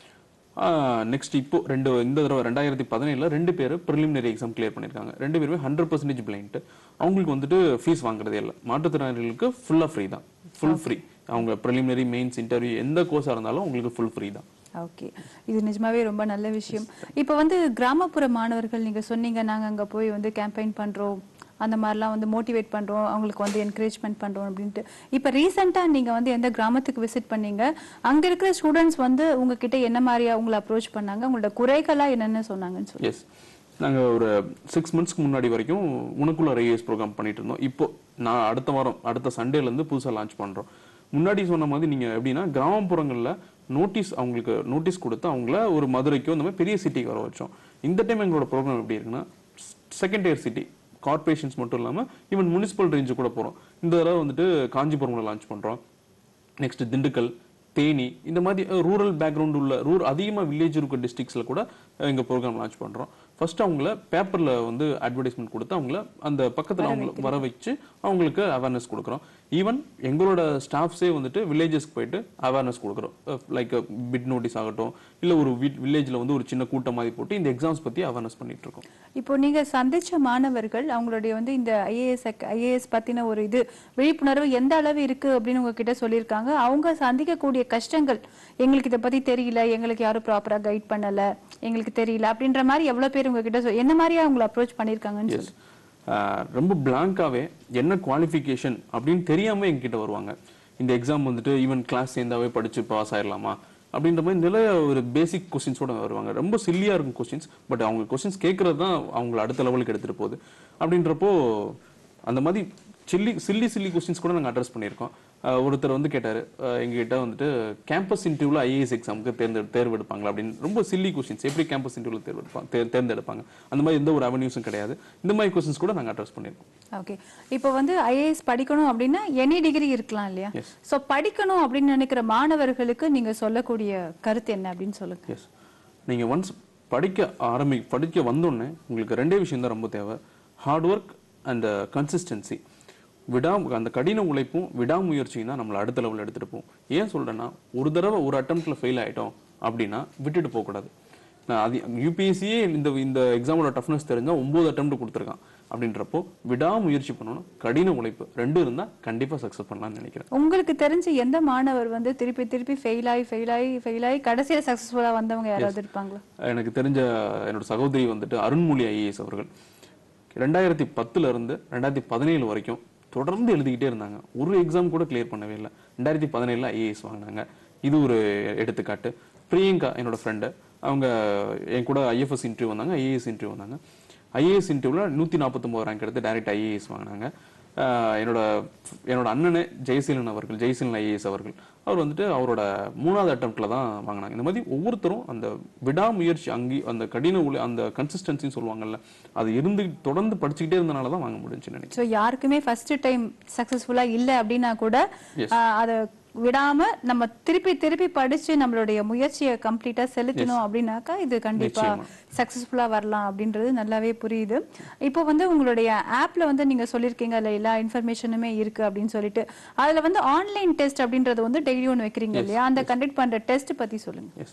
[SPEAKER 2] நெக்ஸ்ட் இப்போ ரெண்டு இந்த தடவை ரெண்டாயிரத்தி பதினேழுல ரெண்டு பேர் ப்ரிலிமினரி எக்ஸாம் கிளியர் பண்ணியிருக்காங்க ரெண்டு பேருமே ஹண்ட்ரட் பர்சன்டேஜ் பிளைண்ட் அவங்களுக்கு வந்துட்டு ஃபீஸ் வாங்குறதே இல்லை மாற்றுத்திறனாளிகளுக்கு ஃபுல்லாக ஃப்ரீ தான் ஃபுல் ஃப்ரீ அவங்க ப்ரிலிமினரி மெயின்ஸ் இன்டர்வியூ எந்த கோர்ஸாக இருந்தாலும் உங்களுக்கு ஃபுல் ஃப்ரீ தான்
[SPEAKER 1] ஓகே இது நிஜமாவே ரொம்ப நல்ல விஷயம் இப்போ வந்து கிராமப்புற மாணவர்கள் நீங்க சொன்னீங்க நாங்க அங்க போய் வந்து கேம்பெயின் பண்றோம் அந்த மாதிரிலாம் வந்து மோட்டிவேட் பண்றோம் அவங்களுக்கு வந்து என்கரேஜ்மெண்ட் பண்றோம் அப்படின்ட்டு இப்போ ரீசெண்டா நீங்க வந்து எந்த கிராமத்துக்கு விசிட் பண்ணீங்க அங்க இருக்கிற ஸ்டூடெண்ட்ஸ் வந்து உங்ககிட்ட என்ன மாதிரியா உங்களை அப்ரோச் பண்ணாங்க உங்களோட குறைகளா என்னென்ன சொன்னாங்கன்னு சொல்லி
[SPEAKER 2] எஸ் நாங்கள் ஒரு சிக்ஸ் மந்த்ஸ்க்கு முன்னாடி வரைக்கும் உனக்குள்ள ஐஏஎஸ் ப்ரோக்ராம் பண்ணிட்டு இருந்தோம் இப்போ நான் அடுத்த வாரம் அடுத்த சண்டேலேருந்து புதுசாக லான்ச் பண்ணுறோம் முன்னாடி சொன்ன மாதிரி நீங்கள் எப்படின்னா கிராமப்புறங்களில் நோட்டீஸ் அவங்களுக்கு நோட்டீஸ் கொடுத்து அவங்கள ஒரு மதுரைக்கோ இந்த மாதிரி பெரிய சிட்டிக்கு வர வச்சோம் இந்த டைம் எங்களோட ப்ரோக்ராம் எப்படி இருக்குன்னா செகண்ட் இயர் சிட்டி கார்பரேஷன்ஸ் மட்டும் இல்லாமல் ஈவன் முனிசிபல் ரேஞ்சு கூட போகிறோம் இந்த தடவை வந்துட்டு காஞ்சிபுரம்ல லான்ச் பண்ணுறோம் நெக்ஸ்ட் திண்டுக்கல் தேனி இந்த மாதிரி ரூரல் பேக்ரவுண்ட் உள்ள ரூர் அதிகமாக வில்லேஜ் இருக்க டிஸ்ட்ரிக்ஸில் கூட எங்கள் ப்ரோக்ராம் லான்ச் பண்ணுறோம் ஃபர்ஸ்ட் அவங்கள பேப்பரில் வந்து அட்வர்டைஸ்மெண்ட் கொடுத்து அவங்கள அந்த பக்கத்தில் அவங்கள வர வச்சு அவங்களுக்கு அவேர்னஸ் கொடுக்குறோம் ஈவன் எங்களோட ஸ்டாஃப்ஸே வந்துட்டு வில்லேஜஸ்க்கு போயிட்டு அவேர்னஸ் கொடுக்குறோம் லைக் பிட் நோட்டீஸ் ஆகட்டும் இல்லை ஒரு வில்லேஜில் வந்து ஒரு சின்ன கூட்டம் மாதிரி போட்டு இந்த எக்ஸாம்ஸ் பற்றி அவேர்னஸ் பண்ணிட்டு இருக்கோம்
[SPEAKER 1] இப்போ நீங்க சந்திச்ச மாணவர்கள் அவங்களுடைய வந்து இந்த ஐஏஎஸ் ஐஏஎஸ் பத்தின ஒரு இது விழிப்புணர்வு எந்த அளவு இருக்கு அப்படின்னு உங்ககிட்ட சொல்லியிருக்காங்க அவங்க சந்திக்கக்கூடிய கஷ்டங்கள் எங்களுக்கு இதை பத்தி தெரியல எங்களுக்கு யாரும் ப்ராப்பரா கைட் பண்ணல எங்களுக்கு தெரியல அப்படின்ற மாதிரி எவ்வளவு பேர் உங்ககிட்ட சொல் என்ன மாதிரியா உங்களை அப்ரோச் பண்ணிருக்காங்கன்னு
[SPEAKER 2] எஸ்
[SPEAKER 1] சொல்லு
[SPEAKER 2] ரொம்ப பிளாங்காவே என்ன குவாலிஃபிகேஷன் அப்படின்னு தெரியாம எங்ககிட்ட வருவாங்க இந்த எக்ஸாம் வந்துட்டு ஈவன் கிளாஸ் சேர்ந்தாவே படிச்சு பாஸ் ஆயிடலாமா அப்படின்ற மாதிரி நிறைய ஒரு பேசிக் கொஸ்டின்ஸோட வருவாங்க ரொம்ப சில்லியா இருக்கும் கொஸ்டின்ஸ் பட் அவங்க கொஸ்டின்ஸ் கேட்கறது தான் அவங்கள அடுத்த லெவலுக்கு எடுத்துட்டு போகுது அப்படின்றப்போ அந்த மாதிரி சில்லி சில்லி சில்லி கொஸ்டின்ஸ் கூட நாங்கள் அட்ரஸ் பண்ணியிருக்கோம் அஹ் ஒருத்தர் வந்து கேட்டார் எங்ககிட்ட வந்துட்டு கேம்பஸ் இன்டர்வியூவில் ஐஏஎஸ் எக்ஸாமுக்கு தேர்ந்து தேர்வெடுப்பாங்களா அப்படின்னு ரொம்ப சில்லி கொஸ்டின்ஸ் எப்படி கேம்பஸ் இன்டர்வியூவில் தேர்வெடுப்பாங்க தே- தேர்ந்தெடுப்பாங்க அந்த மாதிரி எந்த ஒரு அவென்யூஸும் கிடையாது இந்த மாதிரி கொஸ்டின்ஸ் கூட நாங்கள் அட்ரஸ் பண்ணியிருக்கோம்
[SPEAKER 1] ஓகே இப்போ வந்து ஐஏஎஸ் படிக்கணும் அப்படின்னா எனி டிகிரி இருக்கலாம் இல்லையா
[SPEAKER 2] Yes.
[SPEAKER 1] சோ படிக்கணும் அப்படின்னு நினைக்கிற மாணவர்களுக்கு நீங்க சொல்லக்கூடிய கருத்து என்ன அப்படின்னு சொல்லுங்க
[SPEAKER 2] எஸ் நீங்கள் ஒன்ஸ் படிக்க ஆரம்பி படிக்க வந்தோடனே உங்களுக்கு ரெண்டே விஷயம் தான் ரொம்ப தேவை ஹார்ட் ஒர்க் அண்ட் கன்சிஸ்டன்சி விடா அந்த கடின உழைப்பும் விடாமுயற்சியும் தான் நம்மளை அடுத்த லெவலில் எடுத்துட்டு போகும் ஏன் சொல்றேன்னா ஒரு தடவை ஒரு அட்டம்ப்ட்ல ஃபெயில் ஆயிட்டோம் அப்படின்னா விட்டுட்டு போகக்கூடாது நான் அது யூபிஎஸ்சியே இந்த இந்த எக்ஸாமோட டஃப்னஸ் தெரிஞ்சா ஒன்பது அட்டம்ப்ட் கொடுத்துருக்கான் அப்படின்றப்போ விடாமுயற்சி பண்ணணும் கடின உழைப்பு ரெண்டும் இருந்தா கண்டிப்பா சக்சஸ் பண்ணலாம்னு நினைக்கிறேன்
[SPEAKER 1] உங்களுக்கு தெரிஞ்சு எந்த மாணவர் வந்து திருப்பி திருப்பி ஃபெயில் ஆகி ஃபெயில் ஆகி ஃபெயில் ஆகி கடைசியில சக்சஸ்ஃபுல்லா வந்தவங்க யாராவது இருப்பாங்களா
[SPEAKER 2] எனக்கு தெரிஞ்ச என்னோட சகோதரி வந்துட்டு அருண்மொழி ஐஏஎஸ் அவர்கள் ரெண்டாயிரத்தி பத்துல இருந்து ரெண்டாயிரத்தி பதினேழு வரைக்கும் தொடர்ந்து எழுதிக்கிட்டே இருந்தாங்க ஒரு எக்ஸாம் கூட கிளியர் பண்ணவே இல்லை ரெண்டாயிரத்தி பதினேழுல ஐஏஎஸ் வாங்கினாங்க இது ஒரு எடுத்துக்காட்டு பிரியங்கா என்னோட ஃப்ரெண்டு அவங்க என் கூட ஐஎஃப்எஸ் இன்டர்வியூ வந்தாங்க ஐஏஎஸ் இன்டர்வியூ வந்தாங்க ஐஏஎஸ் இன்டர்வியூவில் நூற்றி நாற்பத்தொம்போது ரேங்க் எடுத்து டைரக்ட் ஐஏஎஸ் வாங்கினாங்க ஆஹ் என்னோட என்னோட அண்ணனே ஜெயசீலன் அவர்கள் ஜெயசீலன் ஐஏஎஸ் அவர்கள் அவர் வந்துட்டு அவரோட மூணாவது அட்டம்ப்ட்ல தான் வாங்கினாங்க இந்த மாதிரி ஒவ்வொருத்தரும் அந்த விடாமுயற்சி அங்கி அந்த கடின உழை அந்த கன்சிஸ்டன்சின்னு சொல்லுவாங்கல்ல அது இருந்து தொடர்ந்து படிச்சுக்கிட்டே இருந்தனால தான் வாங்க முடிஞ்சுன்னு நினைக்கிறேன்
[SPEAKER 1] ஸோ யாருக்குமே ஃபர்ஸ்ட் டைம் சக்சஸ்ஃபுல்லா இல்ல அப்படின்னா கூட
[SPEAKER 2] Yes.
[SPEAKER 1] ஆஹ், அதை விடாம நம்ம திருப்பி திருப்பி படிச்சு நம்மளுடைய முயற்சியை கம்ப்ளீட்டா செலுத்தணும் அப்படின்னாக்கா இது கண்டிப்பா
[SPEAKER 2] நிச்சயமா.
[SPEAKER 1] சக்சஸ்ஃபுல்லா வரலாம் அப்படின்றது நல்லாவே புரியுது இப்போ வந்து உங்களுடைய ஆப்ல வந்து நீங்க சொல்லியிருக்கீங்க அதுல எல்லா இன்ஃபர்மேஷனுமே இருக்கு அப்படின்னு சொல்லிட்டு அதுல வந்து ஆன்லைன் டெஸ்ட் அப்படின்றது வந்து டெய்லி ஒன்று வைக்கிறீங்க இல்லையா அந்த கண்டக்ட் பண்ற டெஸ்ட் பத்தி சொல்லுங்க
[SPEAKER 2] எஸ்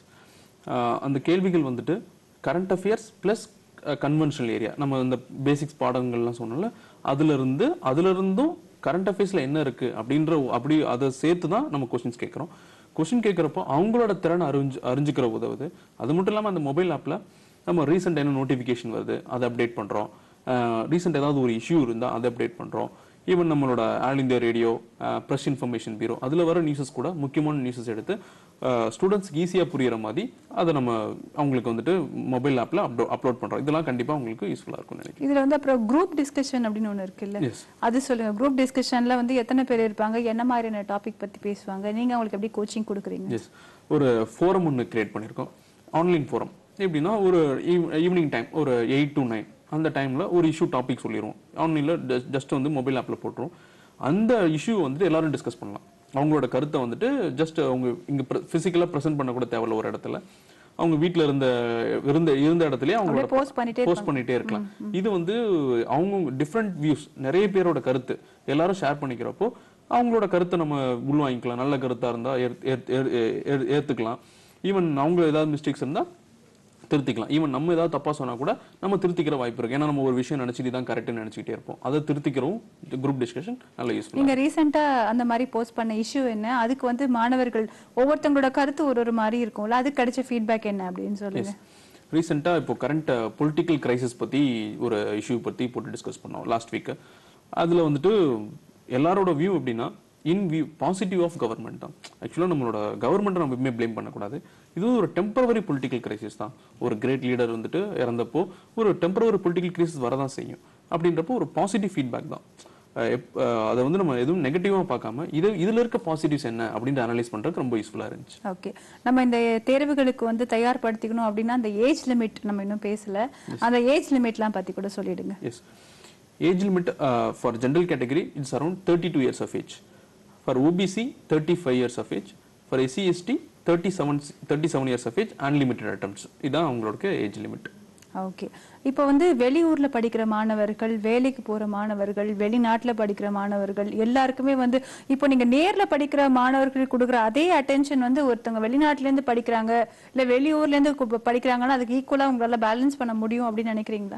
[SPEAKER 2] அந்த கேள்விகள் வந்துட்டு current affairs plus conventional area நம்ம இந்த பேசிக்ஸ் பாடங்கள்லாம் சொன்னோம்ல அதுல இருந்து அதுல இருந்தும் கரண்ட் அஃபேர்ஸ்ல என்ன இருக்கு அப்படின்ற அப்படி அதை சேர்த்து தான் நம்ம கொஸ்டின்ஸ் கேட்குறோம் கொஸ்டின் கேட்குறப்போ அவங்களோட திறனை அறிஞ்சு அறிஞ்சுக்கிற உதவுது அது மட்டும் இல்லாமல் அந்த மொபைல் ஆப்ல நம்ம ரீசெண்ட் என்ன நோட்டிஃபிகேஷன் வருது அதை அப்டேட் பண்றோம் ரீசெண்ட் ஏதாவது ஒரு இஷ்யூ இருந்தா அதை அப்டேட் பண்றோம் ஈவன் நம்மளோட all India radio press information bureau அதில் வர நியூஸஸ் கூட முக்கியமான நியூஸஸ் எடுத்து ஸ்டூடெண்ட்ஸ்க்கு ஈஸியாக புரியுற மாதிரி அதை நம்ம அவங்களுக்கு வந்துட்டு மொபைல் ஆப்பில் அப்லோ அப்லோட் பண்ணுறோம் இதெல்லாம் கண்டிப்பாக உங்களுக்கு யூஸ்ஃபுல்லாக இருக்கும்னு நினைக்கிறேன்
[SPEAKER 1] இதுல வந்து அப்புறம் குரூப் டிஸ்கஷன் அப்படின்னு ஒண்ணு இருக்குல்ல
[SPEAKER 2] Yes.
[SPEAKER 1] அது சொல்லுங்க குரூப் டிஸ்கஷன்ல வந்து எத்தனை பேர் இருப்பாங்க என்ன மாதிரியான டாபிக் பத்தி பேசுவாங்க நீங்க அவங்களுக்கு எப்படி கோச்சிங் கொடுக்குறீங்க
[SPEAKER 2] எஸ் ஒரு ஃபோரம் ஒன்று கிரியேட் பண்ணியிருக்கோம் ஆன்லைன் ஃபோரம் எப்படின்னா ஒரு ஈவினிங் டைம் ஒரு எயிட் டு நைன் அந்த டைமில் ஒரு இஷ்யூ டாபிக் சொல்லிடுவோம் ஆன்லைனில் ஜஸ்ட் வந்து மொபைல் ஆப்பில் போட்டுருவோம் அந்த இஷ்யூ வந்துட்டு எல்லாரும் டிஸ்கஸ் பண்ணலாம் அவங்களோட கருத்தை வந்துட்டு ஜஸ்ட் அவங்க இங்கே ஃபிசிக்கலாக ப்ரெசென்ட் பண்ண கூட தேவையில்ல ஒரு இடத்துல அவங்க வீட்டில் இருந்த இருந்த இருந்த இடத்துலயே அவங்களோட
[SPEAKER 1] post பண்ணிட்டே
[SPEAKER 2] போஸ்ட் பண்ணிட்டே இருக்கலாம் இது வந்து அவங்க டிஃப்ரெண்ட் வியூஸ் நிறைய பேரோட கருத்து எல்லாரும் ஷேர் பண்ணிக்கிறப்போ அவங்களோட கருத்தை நம்ம உள்வாங்கிக்கலாம் நல்ல கருத்தா இருந்தா ஏத்- ஏத்- ஏ- ஏ- ஏ- ஏத்துக்கலாம் ஈவன் அவங்க ஏதாவது மிஸ்டேக்ஸ் இருந்தா திருத்திக்கலாம் ஈவன் நம்ம ஏதாவது தப்பா சொன்னா கூட நம்ம திருத்திக்கிற வாய்ப்பு இருக்கு ஏன்னா நம்ம ஒரு விஷயம் நினைச்சிட்டு தான் கரெக்ட்னு நினைச்சிட்டே இருப்போம் அதை திருத்திக்கிறவும் குரூப் டிஸ்கஷன் நல்ல யூஸ்ஃபுல்
[SPEAKER 1] நீங்க ரீசெண்டா அந்த மாதிரி போஸ்ட் பண்ண இஷ்யூ என்ன அதுக்கு வந்து மாணவர்கள் ஒவ்வொருத்தங்களோட கருத்து ஒரு ஒரு மாதிரி இருக்கும்ல அதுக்கு கிடைச்ச ஃபீட்பேக் என்ன அப்படின்னு சொல்லுங்க
[SPEAKER 2] ரீசெண்டாக இப்போ கரண்ட் பொலிட்டிக்கல் கிரைசிஸ் பற்றி ஒரு இஷ்யூ பற்றி போட்டு டிஸ்கஸ் பண்ணோம் லாஸ்ட் வீக்கு அதில் வந்துட்டு எல்லாரோட வியூ எப்படின்னா in view positive of government தான் ஆக்சுவலாக நம்மளோட கவர்மெண்ட்டை நம்ம எப்பவுமே ப்ளேம் பண்ணக்கூடாது இது ஒரு டெம்பரவரி பொலிட்டிக்கல் கிரைசிஸ் தான் ஒரு கிரேட் லீடர் வந்துட்டு இறந்தப்போ ஒரு டெம்பரவரி பொலிட்டிக்கல் கிரைசிஸ் வரதான் செய்யும் அப்படின்றப்போ ஒரு பாசிட்டிவ் ஃபீட்பேக் தான் அஹ் எப்- அஹ் அதை வந்து நம்ம எதுவும் நெகட்டிவாக பார்க்காம இது இதில் இருக்க பாசிட்டிவ்ஸ் என்ன அப்படின்னு அனலைஸ் பண்ணுறதுக்கு ரொம்ப யூஸ்ஃபுல்லாக இருந்துச்சு
[SPEAKER 1] ஓகே நம்ம இந்த தேர்வுகளுக்கு வந்து தயார்படுத்திக்கணும் அப்படின்னா அந்த ஏஜ் லிமிட் நம்ம இன்னும் பேசல அந்த ஏஜ் லிமிட்லாம் பத்தி கூட சொல்லிடுங்க
[SPEAKER 2] Yes. Age limit uh, for general category is around 32 years of age. For OBC, 35 years of age. For SC, ST, 37, 37 years of age, unlimited attempts. இதான் அவங்களோட ஏஜ் லிமிட்
[SPEAKER 1] ஓகே இப்போ வந்து வெளியூர்ல படிக்கிற மாணவர்கள் வேலைக்கு போற மாணவர்கள் வெளிநாட்டுல படிக்கிற மாணவர்கள் எல்லாருக்குமே வந்து இப்போ நீங்க நேர்ல படிக்கிற மாணவர்களுக்கு கொடுக்குற அதே அட்டென்ஷன் வந்து ஒருத்தவங்க வெளிநாட்டுல இருந்து படிக்கிறாங்க இல்ல வெளியூர்ல இருந்து கு- படிக்கிறாங்கன்னா அதுக்கு ஈக்குவலா உங்களால பேலன்ஸ் பண்ண முடியும் அப்படின்னு நினைக்கிறீங்களா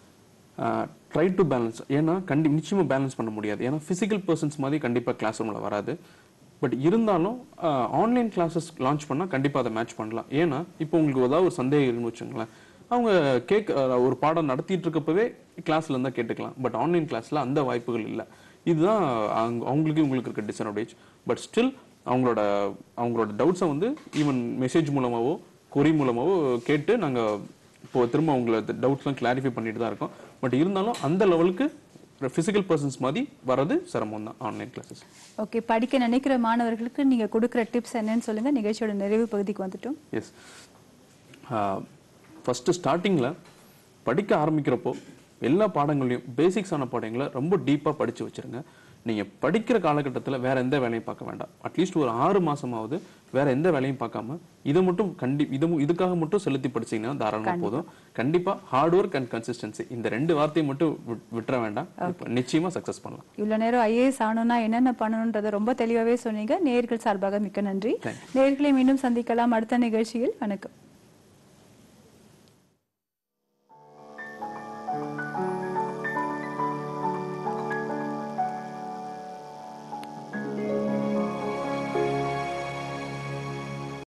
[SPEAKER 2] ட்ரை டு பேலன்ஸ் ஏன்னா கண்டி நிச்சயமா பேலன்ஸ் பண்ண முடியாது ஏன்னா ஃபிசிக்கல் பர்சன்ஸ் மாதிரி கண்டிப்பாக கிளாஸ் ரூமில் வராது பட் இருந்தாலும் ஆன்லைன் கிளாஸஸ் லான்ச் பண்ணால் கண்டிப்பாக அதை மேட்ச் பண்ணலாம் ஏன்னா இப்போ உங்களுக்கு ஏதாவது ஒரு சந்தேகம் இருக்குன்னு வச்சுங்களேன் அவங்க கேக் ஒரு பாடம் நடத்திட்டு இருக்கப்பவே கிளாஸ்ல இருந்தால் கேட்டுக்கலாம் பட் ஆன்லைன் கிளாஸ்ல அந்த வாய்ப்புகள் இல்லை இதுதான் அவங்க- அவங்களுக்கு உங்களுக்கு இருக்க டிஸ்அட்வான்டேஜ் பட் ஸ்டில் அவங்களோட அவங்களோட டவுட்ஸை வந்து ஈவன் மெசேஜ் மூலமாவோ கொரி மூலமாவோ கேட்டு நாங்கள் இப்போ திரும்ப உங்களை டவுட்ஸ்லாம் கிளாரிஃபை பண்ணிட்டு தான் இருக்கோம் பட் இருந்தாலும் அந்த லெவலுக்கு ஃபிசிக்கல் பர்சன்ஸ் மாதிரி வரது சிரமம் தான் ஆன்லைன் கிளாஸஸ்
[SPEAKER 1] ஓகே படிக்க நினைக்கிற மாணவர்களுக்கு நீங்க கொடுக்குற டிப்ஸ் என்னன்னு சொல்லுங்க நிகழ்ச்சியோட நிறைவு பகுதிக்கு வந்துட்டோம்
[SPEAKER 2] எஸ் ஃபஸ்ட்டு ஸ்டார்டிங்கில் படிக்க ஆரம்பிக்கிறப்போ எல்லா பாடங்களையும் பேசிக்ஸான பாடங்களை ரொம்ப டீப்பாக படித்து வச்சிருங்க நீங்கள் படிக்கிற காலகட்டத்தில் வேற எந்த வேலையும் பார்க்க வேண்டாம் அட்லீஸ்ட் ஒரு ஆறு மாசமாவது வேற எந்த வேலையும் பார்க்காம இதை மட்டும் கண்டி இது இதுக்காக மட்டும் செலுத்தி படிச்சீங்கன்னா தாராளமா போதும் கண்டிப்பா ஹார்ட் ஒர்க் அண்ட் கன்சிஸ்டன்சி இந்த ரெண்டு வார்த்தையை மட்டும் விட்- விட்டுற வேண்டாம் இப்ப நிச்சயமா சக்சஸ் பண்ணலாம்
[SPEAKER 1] இவ்வளவு நேரம் ஐஏஎஸ் ஆகணும்னா என்னென்ன பண்ணணுன்றதை ரொம்ப தெளிவாவே சொன்னீங்க நேர்கள் சார்பாக மிக்க நன்றி நேர்களை மீண்டும் சந்திக்கலாம் அடுத்த நிகழ்ச்சியில் வணக்கம்